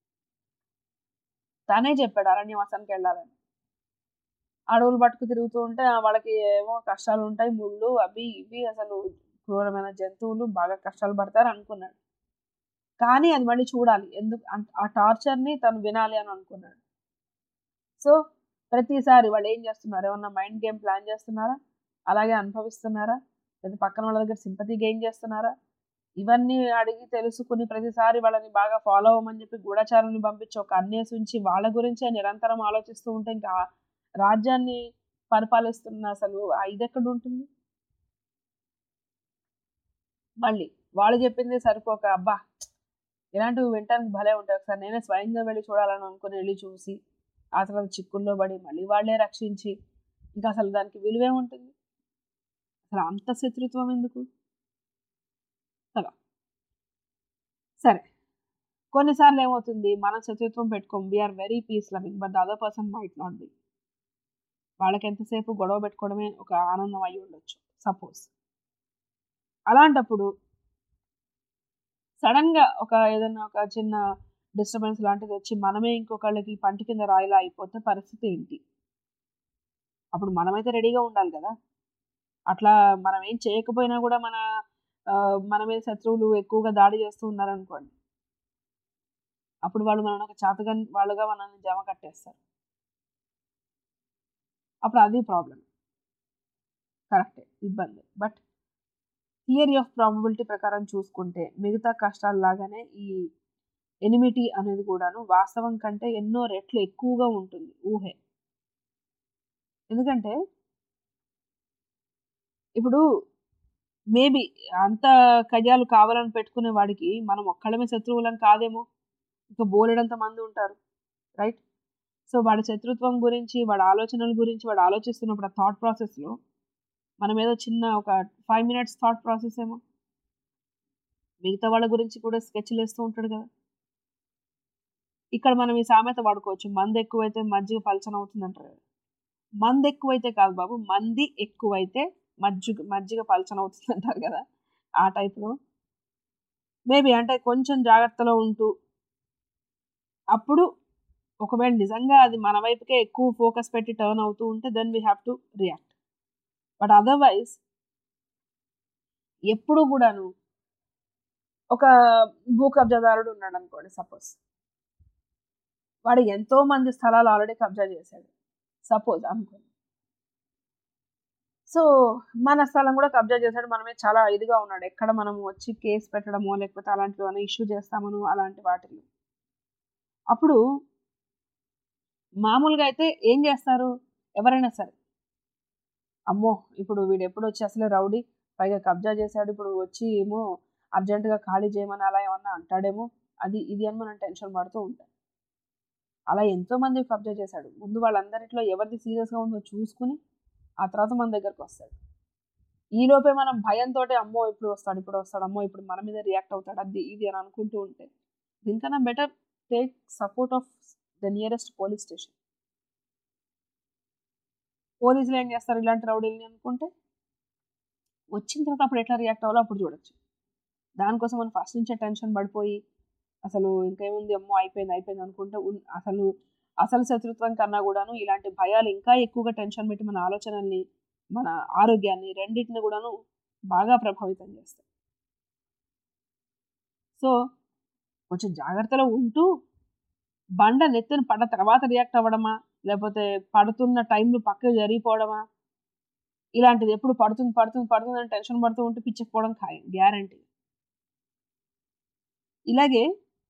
తానే చెప్పాడు అరణ్యవాసానికి వెళ్ళాలని అడవులు పట్టుకు తిరుగుతూ ఉంటే ఆ వాళ్ళకి ఏమో కష్టాలు ఉంటాయి ముళ్ళు అవి ఇవి అసలు క్రూరమైన జంతువులు బాగా కష్టాలు పడతారు అనుకున్నాడు కానీ అది మళ్ళీ చూడాలి ఎందుకు అం- ఆ టార్చర్ని తను వినాలి అని అనుకున్నాడు సో ప్రతిసారి వాళ్ళు ఏం చేస్తున్నారు ఏమన్నా మైండ్ గేమ్ ప్లాన్ చేస్తున్నారా అలాగే అనుభవిస్తున్నారా లేదా పక్కన వాళ్ళ దగ్గర సింపతి గెయిన్ చేస్తున్నారా ఇవన్నీ అడిగి తెలుసుకుని ప్రతిసారి వాళ్ళని బాగా ఫాలో అవ్వమని చెప్పి గూఢచారుల్ని పంపించి ఒక అన్నేసి ఉంచి వాళ్ళ గురించే నిరంతరం ఆలోచిస్తూ ఉంటే ఇంకా ఆ రాజ్యాన్ని పరిపాలిస్తున్న అసలు ఆ ఇది ఎక్కడ ఉంటుంది మళ్ళీ వాళ్ళు చెప్పింది సరిపోక అబ్బా ఇలాంటివి వినటానికి భలే ఉంటాయి ఒకసారి నేనే స్వయంగా వెళ్ళి చూడాలని అనుకుని వెళ్ళి చూసి ఆ తర్వాత చిక్కుల్లో పడి మళ్ళీ వాళ్ళే రక్షించి ఇంకా అసలు దానికి విలువే ఉంటుంది అసలు అంత శత్రుత్వం ఎందుకు కదా సరే కొన్నిసార్లు ఏమవుతుంది మన శత్రుత్వం పెట్టుకోం we are very peace loving but the other person might not be వాళ్ళకి ఎంతసేపు గొడవ పెట్టుకోవడమే ఒక ఆనందం అయి ఉండొచ్చు సపోజ్ అలాంటప్పుడు సడన్గా ఒక ఏదైనా ఒక చిన్న డిస్టర్బెన్స్ లాంటిది వచ్చి మనమే ఇంకొకళ్ళకి పంటి కింద రాయిలా అయిపోతే పరిస్థితి ఏంటి అప్పుడు మనమైతే రెడీగా ఉండాలి కదా అట్లా మనం ఏం చేయకపోయినా కూడా మన ఆ, మన మీద శత్రువులు ఎక్కువగా దాడి చేస్తూ ఉన్నారనుకోండి అప్పుడు వాళ్ళు మనల్ని ఒక చాతగా వాళ్ళుగా మనల్ని జమ కట్టేస్తారు అప్పుడు అది ప్రాబ్లం కరెక్టే ఇబ్బంది బట్ థియరీ ఆఫ్ ప్రాబబిలిటీ ప్రకారం చూసుకుంటే మిగతా కష్టాల లాగానే ఈ ఎనిమిటీ అనేది కూడాను వాస్తవం కంటే ఎన్నో రెట్లు ఎక్కువగా ఉంటుంది ఊహే ఎందుకంటే ఇప్పుడు మేబీ అంత కయ్యాలు కావాలని పెట్టుకునే వాడికి మనం ఒక్కళ్ళమే శత్రువులం కాదేమో ఇంకా బోలెడంత మంది ఉంటారు రైట్ సో వాడి శత్రుత్వం గురించి వాడి ఆలోచనల గురించి వాడు ఆలోచిస్తున్నప్పుడు ఆ థాట్ ప్రాసెస్లో మనం ఏదో చిన్న ఒక ఫైవ్ మినిట్స్ థాట్ ప్రాసెస్ ఏమో మిగతా వాళ్ళ గురించి కూడా స్కెచ్లు వేస్తూ ఉంటాడు కదా ఇక్కడ మనం ఈ సామెత వాడుకోవచ్చు మంది ఎక్కువైతే మజ్జిగ పలచన అవుతుంది అంటారు కదా మంది ఎక్కువైతే కాదు బాబు మంది ఎక్కువైతే మజ్జిగ మజ్జిగ పలచన అవుతుంది అంటారు కదా ఆ టైప్లో మేబీ అంటే కొంచెం జాగ్రత్తలో ఉంటూ అప్పుడు ఒకవేళ నిజంగా అది మన వైపుకే ఎక్కువ ఫోకస్ పెట్టి టర్న్ అవుతూ ఉంటే then we have to react but otherwise ఎప్పుడు కూడాను ఒక భూ కబ్జాదారుడు ఉన్నాడు అనుకోండి సపోజ్ వాడు ఎంతో మంది స్థలాలు ఆల్రెడీ కబ్జా చేశాడు సపోజ్ అనుకోండి సో మన స్థలం కూడా కబ్జా చేశాడు మనమే చాలా ఇదిగా ఉన్నాడు ఎక్కడ మనం వచ్చి కేసు పెట్టడమో లేకపోతే అలాంటివి ఏమైనా ఇష్యూ చేస్తామను అలాంటి వాటిల్లో అప్పుడు మామూలుగా అయితే ఏం చేస్తారు ఎవరైనా సరే అమ్మో ఇప్పుడు వీడు ఎప్పుడు వచ్చి అసలే రౌడీ పైగా కబ్జా చేశాడు ఇప్పుడు వచ్చి ఏమో అర్జెంటుగా ఖాళీ చేయమని అలా ఏమన్నా అంటాడేమో అది ఇది అని మనం టెన్షన్ పడుతూ ఉంటాం అలా ఎంతో మంది కబ్జా చేశాడు ముందు వాళ్ళందరిట్లో ఎవరిది సీరియస్గా ఉందో చూసుకుని ఆ తర్వాత మన దగ్గరకు వస్తాడు ఈ లోపే మనం భయంతో అమ్మో ఇప్పుడు వస్తాడు ఇప్పుడు వస్తాడు అమ్మో ఇప్పుడు మన మీద రియాక్ట్ అవుతాడు అది ఇది అని అనుకుంటూ ఉంటే దీనికన్నా better take support of the nearest police station పోలీసులు ఏం చేస్తారు ఇలాంటి రౌడీలని అనుకుంటే వచ్చిన తర్వాత అప్పుడు ఎట్లా రియాక్ట్ అవ్వాలో అప్పుడు చూడొచ్చు దానికోసం మనం ఫస్ట్ నుంచే టెన్షన్ పడిపోయి అసలు ఇంకేముంది అమ్మో అయిపోయింది అయిపోయింది అనుకుంటే ఉన్- అసలు అసలు శత్రుత్వం కన్నా కూడాను ఇలాంటి భయాలు ఇంకా ఎక్కువగా టెన్షన్ పెట్టి మన ఆలోచనల్ని మన ఆరోగ్యాన్ని రెండింటిని కూడాను బాగా ప్రభావితం చేస్తాయి సో కొంచెం జాగ్రత్తలో ఉంటూ బండ నెత్తిన పడ్డ తర్వాత రియాక్ట్ అవ్వడమా లేకపోతే పడుతున్న టైంలో పక్కకు జరిగిపోవడమా ఇలాంటిది ఎప్పుడు పడుతుంది పడుతుంది పడుతుంది అని టెన్షన్ పడుతూ ఉంటే పిచ్చకపోవడం ఖాయం గ్యారంటీ ఇలాగే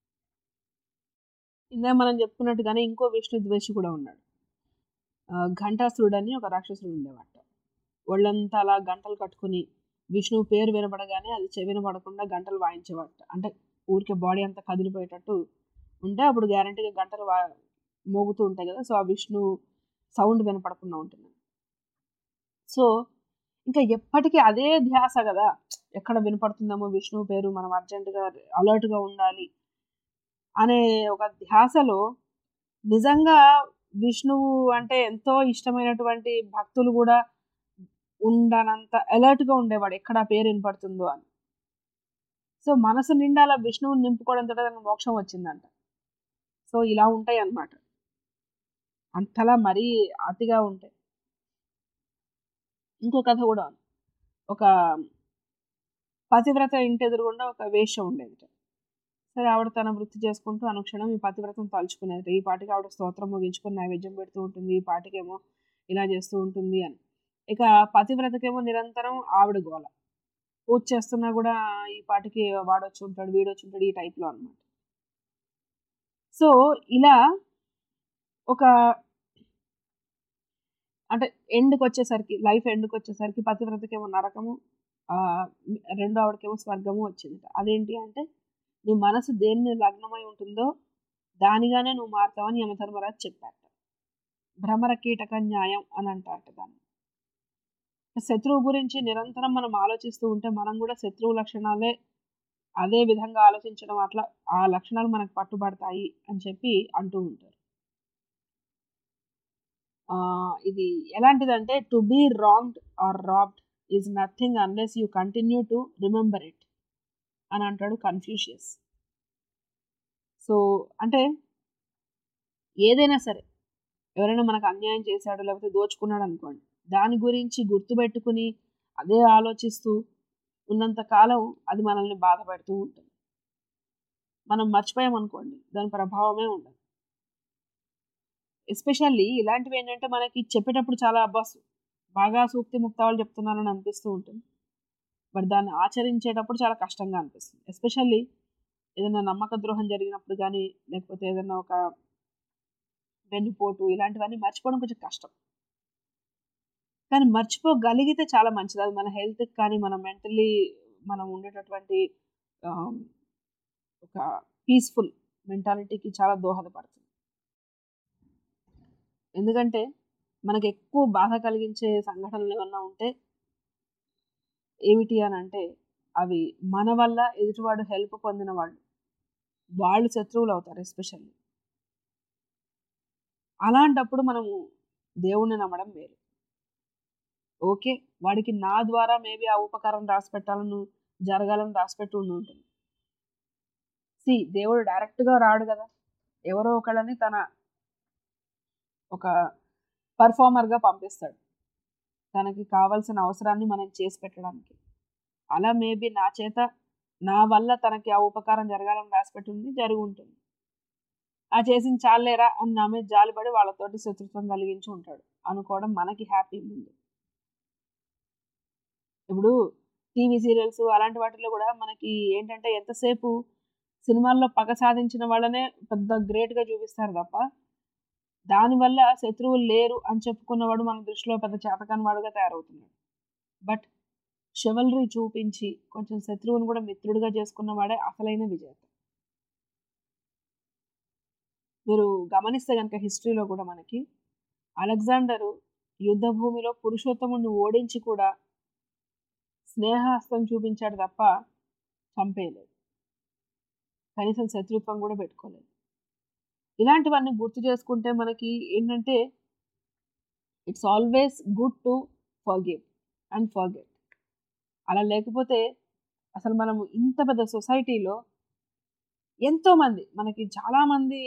ఇందా మనం చెప్పుకున్నట్టుగానే ఇంకో విష్ణు ద్వేషి కూడా ఉన్నాడు ఆ, ఘంటాసురుడు అని ఒక రాక్షసుడు ఉండేవాట ఒళ్ళంతా అలా గంటలు కట్టుకుని విష్ణువు పేరు వినబడగానే అది చెవిన పడకుండా గంటలు వాయించేవాట అంటే ఊరికే బాడీ అంతా కదిలిపోయేటట్టు ఉంటే అప్పుడు గ్యారంటీగా గంటలు వా మోగుతూ ఉంటాయి కదా సో ఆ విష్ణు సౌండ్ వినపడకుండా ఉంటుంది సో ఇంకా ఎప్పటికీ అదే ధ్యాస కదా ఎక్కడ వినపడుతుందేమో విష్ణువు పేరు మనం అర్జెంటుగా అలర్ట్గా ఉండాలి అనే ఒక ధ్యాసలో నిజంగా విష్ణువు అంటే ఎంతో ఇష్టమైనటువంటి భక్తులు కూడా ఉండనంత అలర్ట్గా ఉండేవాడు ఎక్కడ ఆ పేరు వినపడుతుందో అని సో మనసు నిండా అలా విష్ణువుని నింపుకోవడంతో తనకు మోక్షం వచ్చిందంట సో ఇలా ఉంటాయి అన్నమాట అంతలా మరీ అతిగా ఉంటాయి ఇంకో కథ కూడా ఉంది ఒక పతివ్రత ఇంటి ఎదురుగుండా ఒక వేష్య ఉండేది సరే ఆవిడ తన వృత్తి చేసుకుంటూ అనుక్షణం ఈ పతివ్రతం తలుచుకునేది ఈ పాటికి ఆవిడ స్తోత్రం ముగించుకొని నైవేద్యం పెడుతూ ఉంటుంది ఈ పాటికేమో ఇలా చేస్తూ ఉంటుంది అని ఇక పతివ్రతకేమో నిరంతరం ఆవిడ గోల పూజ చేస్తున్నా కూడా ఈ పాటికి వాడొచ్చి ఉంటాడు వీడొచ్చి ఉంటాడు ఈ టైప్లో అనమాట సో ఇలా ఒక అంటే ఎండ్కి వచ్చేసరికి లైఫ్ ఎండ్కి వచ్చేసరికి పతివ్రతకేమో నరకము రెండో ఆవిడకేమో స్వర్గము వచ్చింది అదేంటి అంటే నీ మనసు దేని మీద లగ్నమై ఉంటుందో దానిగానే నువ్వు మారుతావని యమధర్మరాజు చెప్పాట భ్రమర కీటక న్యాయం అని అంటారట దాన్ని శత్రువు గురించి నిరంతరం మనం ఆలోచిస్తూ ఉంటే మనం కూడా శత్రువు లక్షణాలే అదే విధంగా ఆలోచించడం అట్లా ఆ లక్షణాలు మనకు పట్టుబడతాయి అని చెప్పి అంటూ ఉంటారు ఇది ఎలాంటిదంటే to be wronged or robbed is nothing unless you continue to remember it అని అంటాడు కన్ఫ్యూషియస్ సో అంటే ఏదైనా సరే ఎవరైనా మనకు అన్యాయం చేశాడు లేకపోతే దోచుకున్నాడు అనుకోండి దాని గురించి గుర్తుపెట్టుకుని అదే ఆలోచిస్తూ ఉన్నంత కాలం అది మనల్ని బాధపెడుతూ ఉంటుంది మనం మర్చిపోయామనుకోండి దాని ప్రభావమే ఉండదు ఎస్పెషల్లీ ఇలాంటివి ఏంటంటే మనకి చెప్పేటప్పుడు చాలా అబ్బాస్ బాగా సూక్తి ముక్తాలు చెప్తున్నారని అనిపిస్తూ ఉంటుంది బట్ దాన్ని ఆచరించేటప్పుడు చాలా కష్టంగా అనిపిస్తుంది ఎస్పెషల్లీ ఏదైనా నమ్మక ద్రోహం జరిగినప్పుడు కానీ లేకపోతే ఏదైనా ఒక వెన్నుపోటు ఇలాంటివన్నీ మర్చిపోవడం కొంచెం కష్టం కానీ మర్చిపోగలిగితే చాలా మంచిది అది మన హెల్త్కి కానీ మన మెంటలీ మనం ఉండేటటువంటి ఒక పీస్ఫుల్ మెంటాలిటీకి చాలా దోహదపడుతుంది ఎందుకంటే మనకు ఎక్కువ బాధ కలిగించే సంఘటనలు ఏమన్నా ఉంటే ఏమిటి అని అంటే అవి మన వల్ల ఎదుటివాడు హెల్ప్ పొందిన వాళ్ళు వాళ్ళు శత్రువులు అవుతారు ఎస్పెషల్లీ అలాంటప్పుడు మనము దేవుణ్ణి నమ్మడం మేలు ఓకే వాడికి నా ద్వారా మేబీ ఆ ఉపకారం రాసి పెట్టాలను జరగాలని రాసిపెట్టి ఉండి ఉంటుంది సి దేవుడు డైరెక్ట్గా రాడు కదా ఎవరో ఒకళ్ళని తన ఒక పర్ఫార్మర్గా పంపిస్తాడు తనకి కావాల్సిన అవసరాన్ని మనం చేసి పెట్టడానికి అలా మేబీ నా చేత నా వల్ల తనకి ఆ ఉపకారం జరగాలని రాసిపెట్టింది జరిగి ఉంటుంది ఆ చేసిన చాలేరా అని నా మీద జాలిపడి వాళ్ళతోటి శత్రుత్వం కలిగించి ఉంటాడు అనుకోవడం మనకి హ్యాపీ ముందు ఇప్పుడు టీవీ సీరియల్స్ అలాంటి వాటిలో కూడా మనకి ఏంటంటే ఎంతసేపు సినిమాల్లో పగ సాధించిన వాళ్ళనే పెద్ద గ్రేట్గా చూపిస్తారు తప్ప దానివల్ల శత్రువులు లేరు అని చెప్పుకున్నవాడు మన దృష్టిలో పెద్ద చేతకాని వాడుగా తయారవుతున్నాడు బట్ షెవల్రీ చూపించి కొంచెం శత్రువుని కూడా మిత్రుడిగా చేసుకున్నవాడే అసలైన విజేత మీరు గమనిస్తే కనుక హిస్టరీలో కూడా మనకి అలెగ్జాండరు యుద్ధ భూమిలో పురుషోత్తముడిని ఓడించి కూడా స్నేహహస్తం చూపించాడు తప్ప చంపేయలేదు కనీసం శత్రుత్వం కూడా పెట్టుకోలేదు ఇలాంటివన్నీ గుర్తు చేసుకుంటే మనకి ఏంటంటే it's always good to forgive and forget అలా లేకపోతే అసలు మనము ఇంత పెద్ద సొసైటీలో ఎంతోమంది మనకి చాలామంది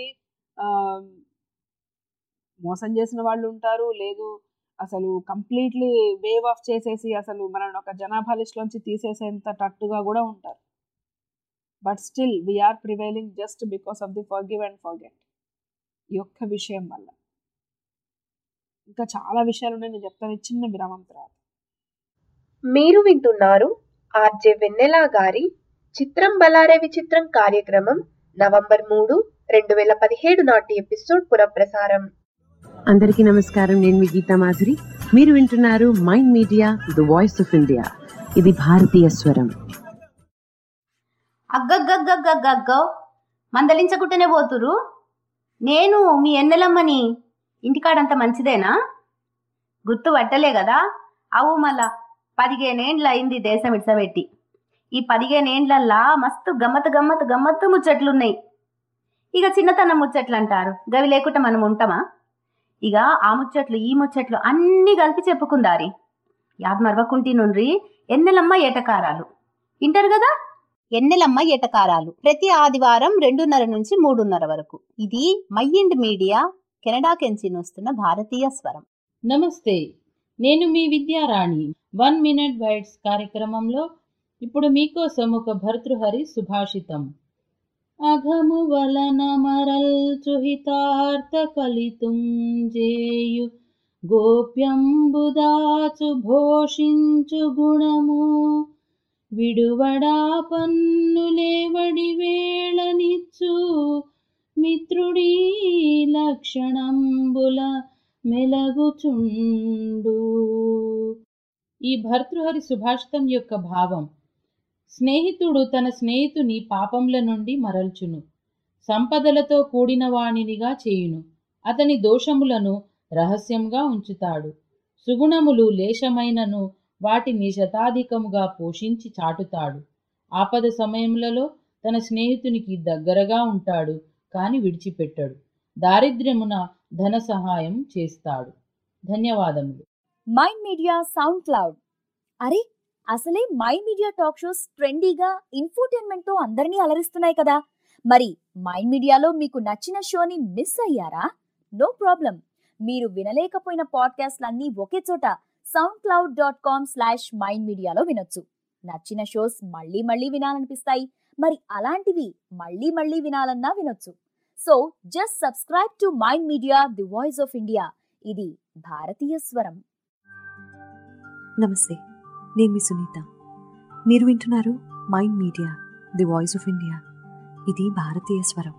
మోసం చేసిన వాళ్ళు ఉంటారు లేదు అసలు కంప్లీట్లీ వేవ్ ఆఫ్ చేసేసి అసలు మనల్ని ఒక జనాభా లిస్ట్లోంచి తీసేసేంత టట్టుగా కూడా ఉంటారు but still we are prevailing just because of the forgive and forget ఈ ఒక్క విషయం వల్ల ఇంకా చాలా విషయాలు ఉన్నాయి నేను చెప్తాను చిన్న విరామం తర్వాత మీరు వింటున్నారు ఆర్జే వెన్నెల గారి చిత్రం బలారే విచిత్రం కార్యక్రమం నవంబర్ మూడు రెండు వేల పదిహేడు నాటి ఎపిసోడ్ పునఃప్రసారం అందరికీ నమస్కారం నేను మీ గీతా మాధురి మీరు వింటున్నారు mind Media the voice of India ఇది భారతీయ స్వరం అగ్గగ్గగ్గగ్గగ్గో మందలించకుంటేనే పోతురు నేను మీ ఎన్నెలమ్మని ఇంటికాడంత మంచిదేనా గుర్తు పట్టలే కదా అవు మళ్ళా పదిహేనేండ్ల అయింది దేశం ఇడ్సబెట్టి ఈ పదిహేనేండ్లల్లా మస్తు గమ్మత్ గమ్మత్ గమ్మత్తు ముచ్చట్లున్నాయి ఇక చిన్నతనం ముచ్చట్లు అంటారు గవి లేకుండా మనం ఉంటామా ఇక ఆ ముచ్చట్లు ఈ ముచ్చట్లు అన్నీ కలిపి చెప్పుకుందారి యాద్ మరవకుంటి నుండ్రి ఎన్నెలమ్మ ఏటకారాలు వింటారు కదా ఎన్నెలమ్మ ఏటకారాలు ప్రతి ఆదివారం రెండున్నర నుంచి మూడున్నర వరకు ఇది మైండ్ మీడియా కెనడా కెంచి వస్తున్న భారతీయ స్వరం నమస్తే నేను మీ విద్యారాణి వన్ మినిట్ బైట్స్ కార్యక్రమంలో ఇప్పుడు మీకోసం ఒక భర్తృహరి సుభాషితం అఘము వలన మరల్చుహితార్థ కలితుం జేయు గోప్యంబుదాచు భోషించు గుణము విడువడా పన్నులేవడి వేళనిచ్చు మిత్రుడీ లక్షణంబుల మెలగుచుండు ఈ భర్తృహరి సుభాషితం యొక్క భావం స్నేహితుడు తన స్నేహితుని పాపంల నుండి మరల్చును సంపదలతో కూడిన వాణినిగా చేయును అతని దోషములను రహస్యంగా ఉంచుతాడు సుగుణములు లేశమైనను వాటిని శతాధికముగా పోషించి చాటుతాడు ఆపద సమయములలో తన స్నేహితునికి దగ్గరగా ఉంటాడు కాని విడిచిపెట్టడు దారిద్ర్యమున ధన సహాయం చేస్తాడు ధన్యవాదములు మైండ్ మీడియా సౌండ్ క్లౌడ్ అరే అసలే మైండ్ మీడియా టాక్ షోస్ ట్రెండీగా ఇన్ఫోటైన్మెంట్ తో అందరినీ అలరిస్తున్నాయి కదా మరి మైండ్ మీడియాలో మీకు నచ్చిన షోని మిస్ అయ్యారా నో ప్రాబ్లం మీరు వినలేకపోయిన పాడ్కాస్ట్లన్నీ ఒకే చోట SoundCloud dot com slash Mind మీడియాలో వినొచ్చు నచ్చిన షోస్ మళ్ళీ మళ్ళీ వినాలనిపిస్తాయి మరి అలాంటివి మళ్ళీ మళ్ళీ వినాలన్నా వినొచ్చు so just subscribe to Mind media the voice of India ఇది భారతీయ స్వరం నమస్తే నేను మీ సునీత మీరు వింటున్నారు mind media the voice of India ఇది భారతీయ స్వరం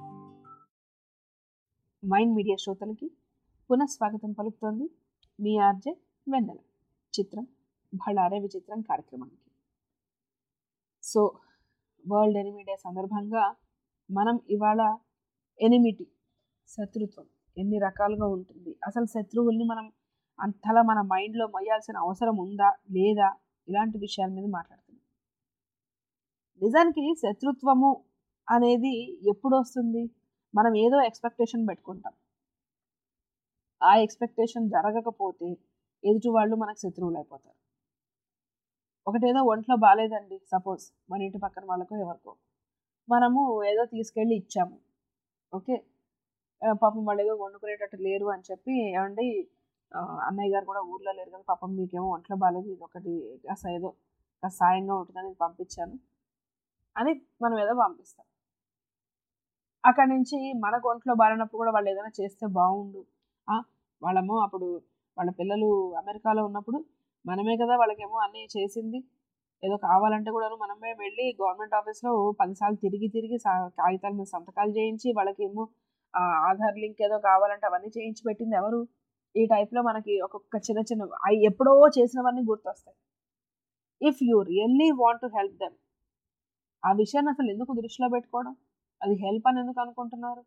మైండ్ మీడియా శ్రోతలకి పునఃస్వాగతం పలుకుతోంది మీ ఆర్జే వెన్నెల చిత్రం భళారే విచిత్రం కార్యక్రమానికి సో వరల్డ్ ఎనిమీ డే సందర్భంగా మనం ఇవాళ ఎనిమిటీ శత్రుత్వం ఎన్ని రకాలుగా ఉంటుంది అసలు శత్రువుల్ని మనం అంతలా మన మైండ్లో మొయ్యాల్సిన అవసరం ఉందా లేదా ఇలాంటి విషయాల మీద మాట్లాడుతున్నాం నిజానికి శత్రుత్వము అనేది ఎప్పుడు వస్తుంది మనం ఏదో ఎక్స్పెక్టేషన్ పెట్టుకుంటాం ఆ ఎక్స్పెక్టేషన్ జరగకపోతే ఎదుటి వాళ్ళు మనకు శత్రువులు అయిపోతారు ఒకటేదో ఒంట్లో బాగాలేదండి సపోజ్ మన ఇంటి పక్కన వాళ్ళకో ఎవరికో మనము ఏదో తీసుకెళ్ళి ఇచ్చాము ఓకే పాపం వాళ్ళు ఏదో వండుకునేటట్టు లేరు అని చెప్పి ఏమండి అన్నయ్య గారు కూడా ఊర్లో లేరు కదా పాపం మీకేమో ఒంట్లో బాగాలేదు ఇది ఒకటి కాస్త ఏదో కాస్త సాయంగా ఉంటుందని ఇది పంపించాను అని మనం ఏదో పంపిస్తాం అక్కడి నుంచి మనకు ఒంట్లో బాగాలేనప్పుడు కూడా వాళ్ళు ఏదైనా చేస్తే బాగుండు వాళ్ళేమో అప్పుడు వాళ్ళ పిల్లలు అమెరికాలో ఉన్నప్పుడు మనమే కదా వాళ్ళకేమో అన్నీ చేసింది ఏదో కావాలంటే కూడా మనమే వెళ్ళి గవర్నమెంట్ ఆఫీస్లో పదిసార్లు తిరిగి తిరిగి కాగితాల మీద సంతకాలు చేయించి వాళ్ళకేమో ఆధార్ లింక్ ఏదో కావాలంటే అవన్నీ చేయించి పెట్టింది ఎవరు ఈ టైప్లో మనకి ఒక్కొక్క చిన్న చిన్న అవి ఎప్పుడో చేసినవన్నీ గుర్తొస్తాయి if you really want to help them ఆ విషయాన్ని అసలు ఎందుకు దృష్టిలో పెట్టుకోవడం అది హెల్ప్ అని ఎందుకు అనుకుంటున్నారు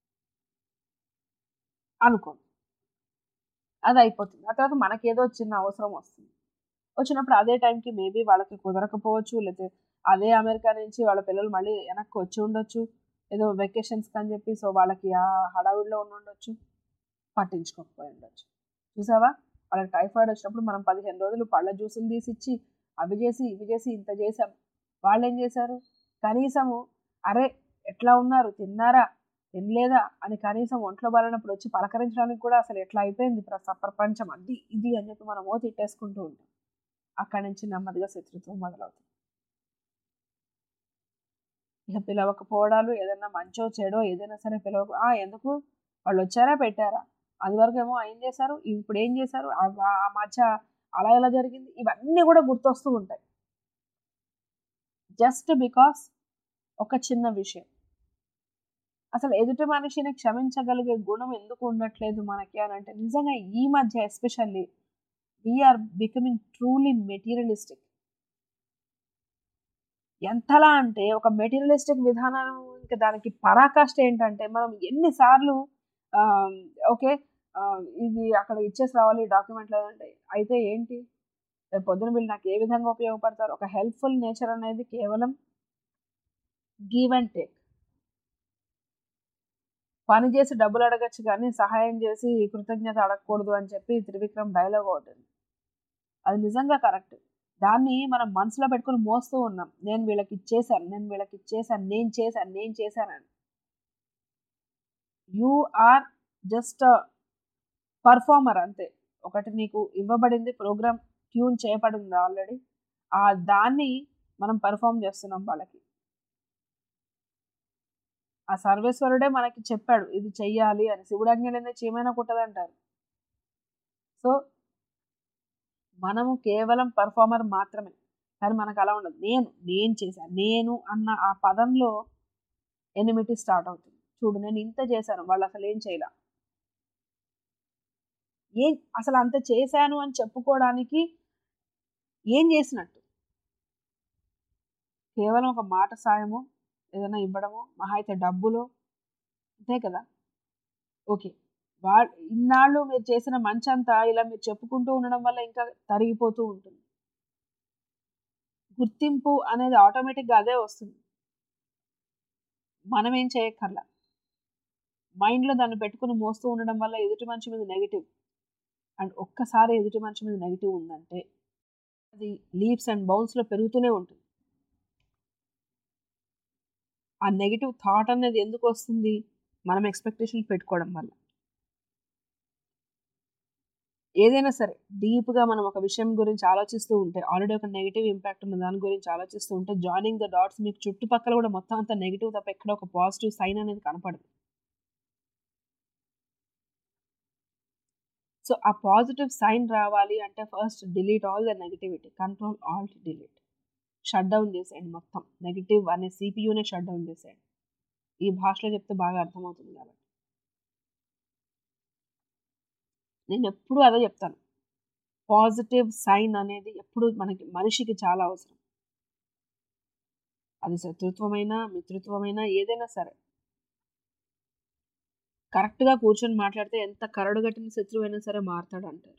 అనుకోండి అది అయిపోతుంది ఆ తర్వాత మనకేదో చిన్న అవసరం వస్తుంది వచ్చినప్పుడు అదే టైంకి మేబీ వాళ్ళకి కుదరకపోవచ్చు లేకపోతే అదే అమెరికా నుంచి వాళ్ళ పిల్లలు మళ్ళీ వెనక్కి వచ్చి ఉండొచ్చు ఏదో వెకేషన్స్కి అని చెప్పి సో వాళ్ళకి ఆ హడావిడిలో ఉండి ఉండొచ్చు పట్టించుకోకపోయి ఉండొచ్చు చూసావా వాళ్ళకి టైఫాయిడ్ వచ్చినప్పుడు మనం పదిహేను రోజులు పళ్ళ జ్యూసులు తీసి ఇచ్చి అవి చేసి ఇవి చేసి ఇంత చేసాం వాళ్ళు ఏం చేశారు కనీసము అరే ఎట్లా ఉన్నారు తిన్నారా తినలేదా అని కనీసం ఒంట్లో బాలనప్పుడు వచ్చి పలకరించడానికి కూడా అసలు ఎట్లా అయిపోయింది ప్రపంచం అది ఇది అని చెప్పి మనం ఓ తిట్టేసుకుంటూ ఉంటాం అక్కడి నుంచి నెమ్మదిగా శత్రుత్వం మొదలవుతుంది ఇక పిలవకపోవడాలు ఏదైనా మంచో చెడో ఏదైనా సరే పిలవక ఎందుకు వాళ్ళు వచ్చారా పెట్టారా అది వరకు ఏమో ఏం చేశారు ఇప్పుడు ఏం చేశారు ఆ మధ్య అలా ఎలా జరిగింది ఇవన్నీ కూడా గుర్తొస్తూ ఉంటాయి జస్ట్ బికాస్ ఒక చిన్న విషయం అసలు ఎదుటి మనిషిని క్షమించగలిగే గుణం ఎందుకు ఉండట్లేదు మనకి అని అంటే నిజంగా ఈ మధ్య especially we are becoming truly materialistic ఎంతలా అంటే ఒక మెటీరియలిస్టిక్ విధానం ఇంకా దానికి పరాకాష్ట ఏంటంటే మనం ఎన్నిసార్లు ఓకే ఇది అక్కడ ఇచ్చేసి రావాలి డాక్యుమెంట్ లేదంటే అయితే ఏంటి రేపు పొద్దున వీళ్ళు నాకు ఏ విధంగా ఉపయోగపడతారు ఒక హెల్ప్ఫుల్ నేచర్ అనేది కేవలం గివ్ అండ్ టేక్ పని చేసి డబ్బులు అడగచ్చు కానీ సహాయం చేసి కృతజ్ఞత అడగకూడదు అని చెప్పి త్రివిక్రమ్ డైలాగ్ ఒకటి అది నిజంగా కరెక్ట్ దాన్ని మనం మనసులో పెట్టుకుని మోస్తూ ఉన్నాం నేను వీళ్ళకి ఇచ్చేసాను నేను వీళ్ళకి ఇచ్చేసాను నేను చేశాను నేను చేశానని యు ఆర్ జస్ట్ పర్ఫార్మర్ అంతే ఒకటి నీకు ఇవ్వబడింది ప్రోగ్రామ్ ట్యూన్ చేయబడింది ఆల్రెడీ ఆ దాన్ని మనం పర్ఫామ్ చేస్తున్నాం వాళ్ళకి ఆ సర్వేశ్వరుడే మనకి చెప్పాడు ఇది చెయ్యాలి అని శివుడు లేదా చేయమైనా కుట్టదంటారు సో మనము కేవలం పర్ఫార్మర్ మాత్రమే కానీ మనకు అలా ఉండదు నేను నేను చేశాను నేను అన్న ఆ పదంలో ఎనిమిటీ స్టార్ట్ అవుతుంది చూడు నేను ఇంత చేశాను వాళ్ళు అసలు ఏం చేయలే ఏం అసలు అంత చేశాను అని చెప్పుకోవడానికి ఏం చేసినట్టు కేవలం ఒక మాట సాయము ఏదైనా ఇవ్వడము మహా అయితే డబ్బులు అంతే కదా ఓకే వా ఇన్నాళ్ళు మీరు చేసిన మంచి అంతా ఇలా మీరు చెప్పుకుంటూ ఉండడం వల్ల ఇంకా తరిగిపోతూ ఉంటుంది గుర్తింపు అనేది ఆటోమేటిక్గా అదే వస్తుంది మనం ఏం చేయక్కర్లా మైండ్లో దాన్ని పెట్టుకుని మోస్తూ ఉండడం వల్ల ఎదుటి మనిషి మీద నెగిటివ్ అండ్ ఒక్కసారి ఎదుటి మనిషి మీద నెగిటివ్ ఉందంటే అది లీవ్స్ అండ్ బౌన్స్లో పెరుగుతూనే ఉంటుంది ఆ నెగిటివ్ థాట్ అనేది ఎందుకు వస్తుంది మనం ఎక్స్పెక్టేషన్ పెట్టుకోవడం వల్ల ఏదైనా సరే డీప్గా మనం ఒక విషయం గురించి ఆలోచిస్తూ ఉంటే ఆల్రెడీ ఒక నెగిటివ్ ఇంపాక్ట్ ఉన్న దాని గురించి ఆలోచిస్తూ ఉంటే జాయినింగ్ ద డాట్స్ మీకు చుట్టుపక్కల కూడా మొత్తం అంతా నెగిటివ్ తప్ప ఎక్కడ ఒక పాజిటివ్ సైన్ అనేది కనపడదు సో ఆ పాజిటివ్ సైన్ రావాలి అంటే first delete all the negativity control alt delete shut down చేసేయండి మొత్తం నెగిటివ్ అనే సిపియూనే షట్ డౌన్ చేసేయండి ఈ భాషలో చెప్తే బాగా అర్థమవుతుంది కాబట్టి నేను ఎప్పుడు అదే చెప్తాను పాజిటివ్ సైన్ అనేది ఎప్పుడు మనకి మనిషికి చాలా అవసరం అది శత్రుత్వమైనా మిత్రుత్వమైనా ఏదైనా సరే కరెక్ట్గా కూర్చొని మాట్లాడితే ఎంత కరడు కట్టిన శత్రువు అయినా సరే మారుతాడు అంటారు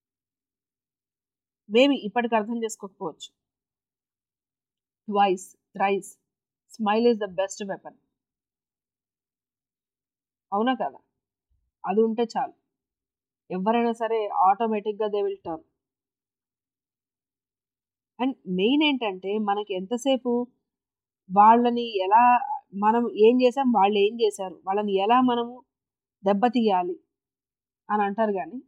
మేబీ ఇప్పటికి అర్థం చేసుకోకపోవచ్చు twice thrice smile is the best weapon అవునా కదా అది ఉంటే చాలు ఎవరైనా సరే ఆటోమేటిక్గా they will turn and main ఏంటంటే మనకి ఎంతసేపు వాళ్ళని ఎలా మనం ఏం చేసాం వాళ్ళు ఏం చేశారు వాళ్ళని ఎలా మనము దెబ్బతీయాలి అని అంటారు కానీ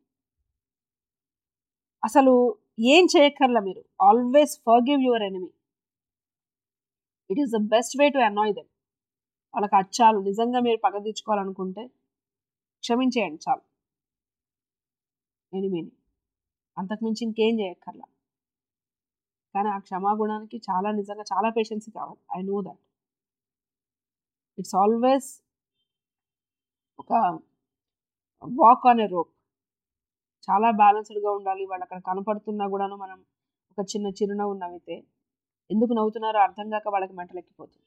అసలు ఏం చేయక్కర్లా మీరు always forgive your enemy it is the best way to annoy them వాళ్ళకి అచ్చాలు నిజంగా మీరు పగ తీర్చుకోవాలనుకుంటే క్షమించేయండి చాలు ఎనిమిని అంతకుమించి ఇంకేం చేయక్కర్లా కానీ ఆ క్షమాగుణానికి చాలా నిజంగా చాలా పేషెన్స్ కావాలి I know that it's always ఒక వాక్ ఆన్ ఏ రోప్ చాలా బ్యాలెన్స్డ్గా ఉండాలి వాళ్ళు అక్కడ కనపడుతున్నా కూడాను మనం ఒక చిన్న చిరునవ్వు నవ్వితే ఎందుకు నవ్వుతున్నారో అర్థం కాక వాళ్ళకి మెంటలెక్కిపోతుంది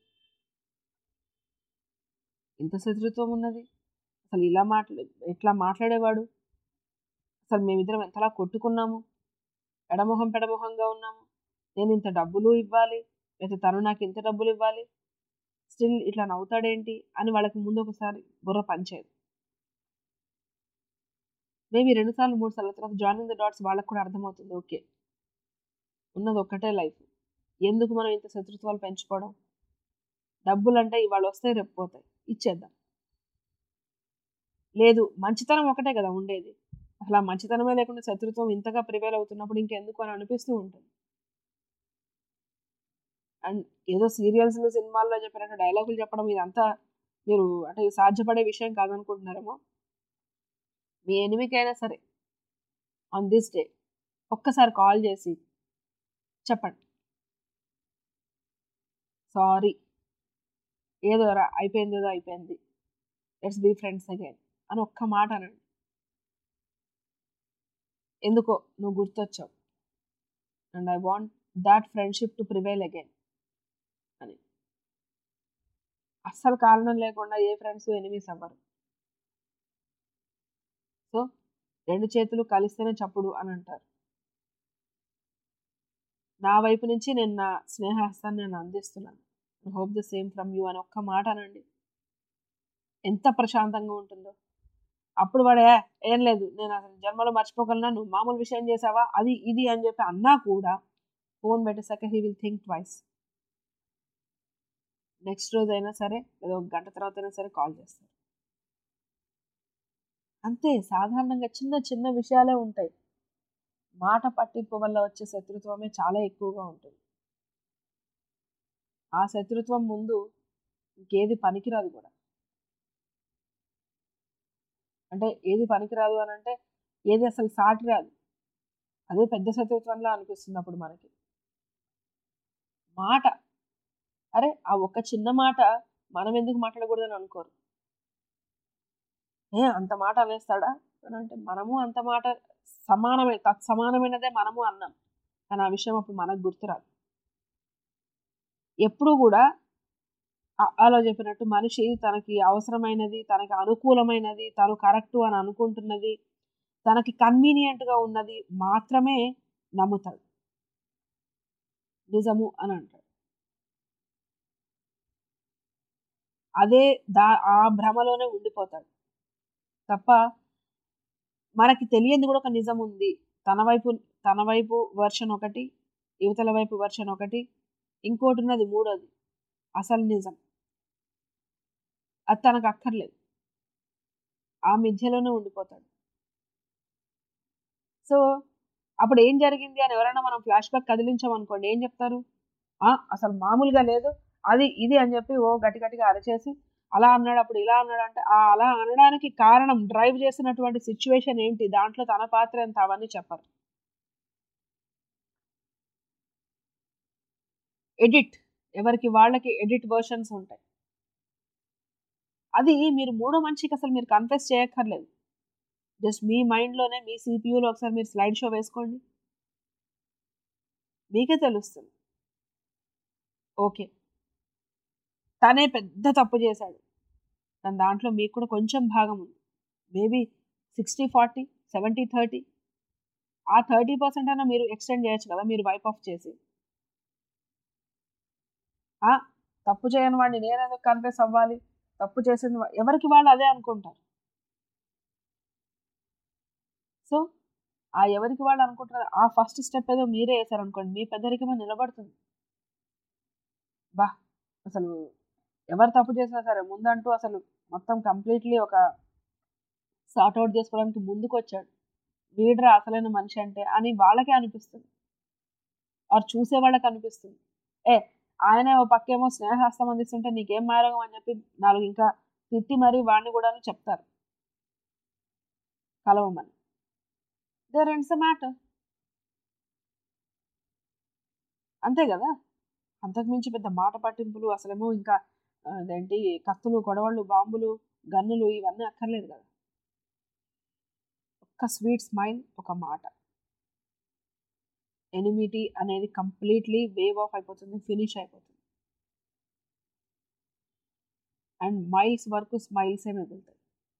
ఎంత శత్రుత్వం ఉన్నది అసలు ఇలా మాట్లా ఎట్లా మాట్లాడేవాడు అసలు మేమిద్దరం ఎంతలా కొట్టుకున్నాము ఎడమొహం పెడమొహంగా ఉన్నాము నేను ఇంత డబ్బులు ఇవ్వాలి లేకపోతే తను నాకు ఇంత డబ్బులు ఇవ్వాలి స్టిల్ ఇట్లా నవ్వుతాడేంటి అని వాళ్ళకి ముందు ఒకసారి బుర్ర పంచేది మేబీ రెండుసార్లు మూడు సార్లు తర్వాత జాయినింగ్ ద డాట్స్ వాళ్ళకి కూడా అర్థమవుతుంది ఓకే ఉన్నది ఒక్కటే లైఫ్ ఎందుకు మనం ఇంత శత్రుత్వాలు పెంచుకోవడం డబ్బులు అంటే ఇవాళ వస్తాయి రేపు పోతాయి ఇచ్చేద్దాం లేదు మంచితనం ఒకటే కదా ఉండేది అసలు ఆ మంచితనమే లేకుండా శత్రుత్వం ఇంతగా ప్రివేల్ అవుతున్నప్పుడు ఇంకెందుకు అని అనిపిస్తూ ఉంటుంది అండ్ ఏదో సీరియల్స్లో సినిమాల్లో చెప్పినట్టు డైలాగులు చెప్పడం ఇదంతా మీరు అంటే సాధ్యపడే విషయం కాదనుకుంటున్నారేమో మీ ఎనిమికైనా సరే ఆన్ దిస్ డే ఒక్కసారి కాల్ చేసి చెప్పండి సారీ ఏదో రా అయిపోయింది ఏదో అయిపోయింది లెట్స్ బీ ఫ్రెండ్స్ అగైన్ అని ఒక్క మాట అనండి ఎందుకో నువ్వు గుర్తొచ్చావు and I want that friendship to prevail again అస్సలు కారణం లేకుండా ఏ ఫ్రెండ్స్ ఎనిమీస్ అవ్వరు సో రెండు చేతులు కలిస్తేనే చప్పుడు అని అంటారు నా వైపు నుంచి నేను నా స్నేహస్తాన్ని నేను అందిస్తున్నాను hope the same from you అని ఒక్క మాట అనండి ఎంత ప్రశాంతంగా ఉంటుందో అప్పుడు వాడే ఏం లేదు నేను అసలు జన్మలో మర్చిపోగలనా నువ్వు మామూలు విషయం చేసావా అది ఇది అని చెప్పి అన్నా కూడా ఫోన్ పెట్టేసాక he will think twice next రోజు అయినా సరే ఏదో ఒక గంట తర్వాత అయినా సరే కాల్ చేస్తారు అంతే సాధారణంగా చిన్న చిన్న విషయాలే ఉంటాయి మాట పట్టింపు వల్ల వచ్చే శత్రుత్వమే చాలా ఎక్కువగా ఉంటుంది ఆ శత్రుత్వం ముందు ఇంకేది పనికిరాదు కూడా అంటే ఏది పనికిరాదు అని అంటే ఏది అసలు సాటి రాదు అదే పెద్ద శత్రుత్వంలో అనిపిస్తుంది అప్పుడు మనకి మాట అరే ఆ ఒక్క చిన్న మాట మనం ఎందుకు మాట్లాడకూడదని అనుకోరు ఏ అంత మాట అనేస్తాడా అని అంటే మనము అంత మాట సమానమే తత్సమానమైనదే మనము అన్నాం కానీ ఆ విషయం అప్పుడు మనకు గుర్తురాదు ఎప్పుడు కూడా అలా చెప్పినట్టు మనిషి తనకి అవసరమైనది తనకి అనుకూలమైనది తను కరెక్ట్ అని అనుకుంటున్నది తనకి కన్వీనియంట్గా ఉన్నది మాత్రమే నమ్ముతాడు నిజము అని అంటాడు అదే దా ఆ భ్రమలోనే ఉండిపోతాడు తప్ప మనకి తెలియంది కూడా ఒక నిజం ఉంది తన వైపు తన వైపు వర్షన్ ఒకటి యువతల వైపు వర్షన్ ఒకటి ఇంకోటి ఉన్నది మూడోది అసలు నిజం అది తనకు అక్కర్లేదు ఆ మిథ్యలోనే ఉండిపోతాడు సో అప్పుడు ఏం జరిగింది అని ఎవరైనా మనం ఫ్లాష్ బ్యాక్ కదిలించామనుకోండి ఏం చెప్తారు అసలు మామూలుగా లేదు అది ఇది అని చెప్పి ఓ గట్టి గట్టిగా అరచేసి అలా అన్నాడు అప్పుడు ఇలా అన్నాడు అంటే ఆ అలా అనడానికి కారణం డ్రైవ్ చేసినటువంటి సిచ్యువేషన్ ఏంటి దాంట్లో తన పాత్ర ఎంత అవన్నీ చెప్పరు ఎడిట్ ఎవరికి వాళ్ళకి ఎడిట్ వర్షన్స్ ఉంటాయి అది మీరు మూడో మనిషికి అసలు మీరు కన్ఫెస్ చేయక్కర్లేదు జస్ట్ మీ మైండ్లోనే మీ సిపియూలో ఒకసారి మీరు స్లైడ్ షో వేసుకోండి మీకే తెలుస్తుంది ఓకే తనే పెద్ద తప్పు చేశాడు కానీ దాంట్లో మీకు కూడా కొంచెం భాగం ఉంది maybe sixty forty seventy thirty ah thirty percent అయినా మీరు ఎక్స్టెండ్ చేయొచ్చు కదా మీరు వైప్ ఆఫ్ చేసి తప్పు చేయని వాడిని నేనేందుకు కన్ఫెస్ అవ్వాలి తప్పు చేసింది ఎవరికి వాళ్ళు అదే అనుకుంటారు సో ఆ ఎవరికి వాళ్ళు అనుకుంటారు ఆ ఫస్ట్ స్టెప్ ఏదో మీరే వేసారనుకోండి మీ పెద్దరికమే నిలబడుతుంది బా అసలు ఎవరు తప్పు చేసినా సరే ముందంటూ అసలు మొత్తం కంప్లీట్లీ ఒక సార్ట్ అవుట్ చేసుకోవడానికి ముందుకు వచ్చాడు వీడరా అసలైన మనిషి అంటే అని వాళ్ళకే అనిపిస్తుంది ఆర్ చూసే వాళ్ళకి అనిపిస్తుంది ఏ ఆయనే ఓ పక్కేమో స్నేహహస్తం అందిస్తుంటే నీకేం మారోగం అని చెప్పి నాలుగు ఇంకా తిట్టి మరీ వాడిని కూడా చెప్తారు కలవమని దేర్ ఎండ్స్ మ్యాటర్ అంతే కదా అంతకుమించి పెద్ద మాట పట్టింపులు అసలేమో ఇంకా అదేంటి కత్తులు గొడవళ్ళు బాంబులు గన్నులు ఇవన్నీ అక్కర్లేదు కదా ఒక్క స్వీట్ స్మైల్ ఒక మాట ఎనిమిటీ అనేది కంప్లీట్లీ వేవ్ ఆఫ్ అయిపోతుంది ఫినిష్ అయిపోతుంది అండ్ మైల్స్ వరకు స్మైల్సే మిగులుతాయి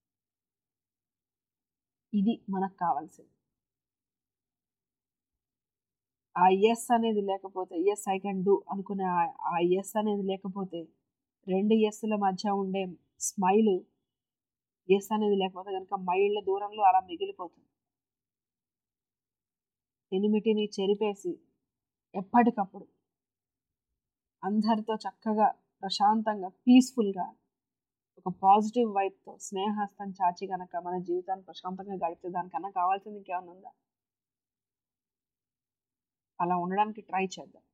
ఇది మనకు కావాల్సింది ఆ ఎస్ అనేది లేకపోతే ఎస్ ఐ కెన్ డూ అనుకునే ఆ ఎస్ అనేది లేకపోతే రెండు ఎస్ల మధ్య ఉండే స్మైల్ ఎస్ అనేది లేకపోతే కనుక మైళ్ళ దూరంలో అలా మిగిలిపోతుంది ఎనిమిటిని చెరిపేసి ఎప్పటికప్పుడు అందరితో చక్కగా ప్రశాంతంగా పీస్ఫుల్గా ఒక పాజిటివ్ వైబ్తో స్నేహస్తం చాచి కనుక మన జీవితాన్ని ప్రశాంతంగా గడిపితే దానికన్నా కావాల్సింది ఇంకేమైనా ఉందా అలా ఉండడానికి ట్రై చేద్దాం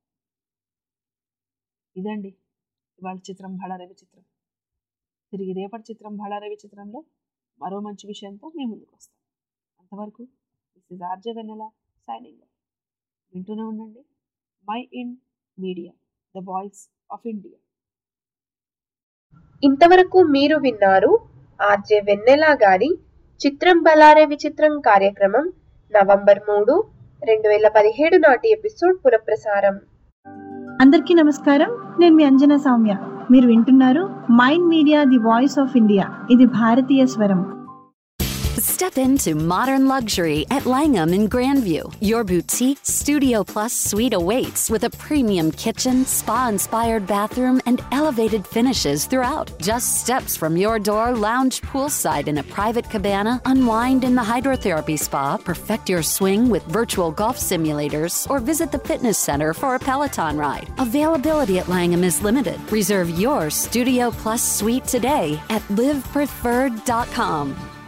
ఇదండి ఇవాళ చిత్రం బళారవి చిత్రం తిరిగి రేపటి చిత్రం బళారవి చిత్రంలో మరో మంచి విషయంతో మీ ముందుకు వస్తాం అంతవరకు this is RJ Vennela signing వింటూనే ఉండండి mind media the voice of India ఇంతవరకు మీరు విన్నారు ఆర్జే వెన్నెల గారి చిత్రం బలారే విచిత్రం కార్యక్రమం నవంబర్ మూడు రెండు వేల పదిహేడు నాటి ఎపిసోడ్ పునఃప్రసారం అందరికీ నమస్కారం నేను మీ అంజన సౌమ్య మీరు వింటున్నారు mind media the voice of India ఇది భారతీయ స్వరం Step into modern luxury at Langham in Grandview. Your boutique Studio Plus suite awaits with a premium kitchen, spa inspired bathroom, and elevated finishes throughout. Just steps from your door, lounge poolside in a private cabana, unwind in the hydrotherapy spa, perfect your swing with virtual golf simulators, or visit the fitness center for a Peloton ride. Availability at Langham is limited. Reserve your Studio Plus suite today at livepreferred.com.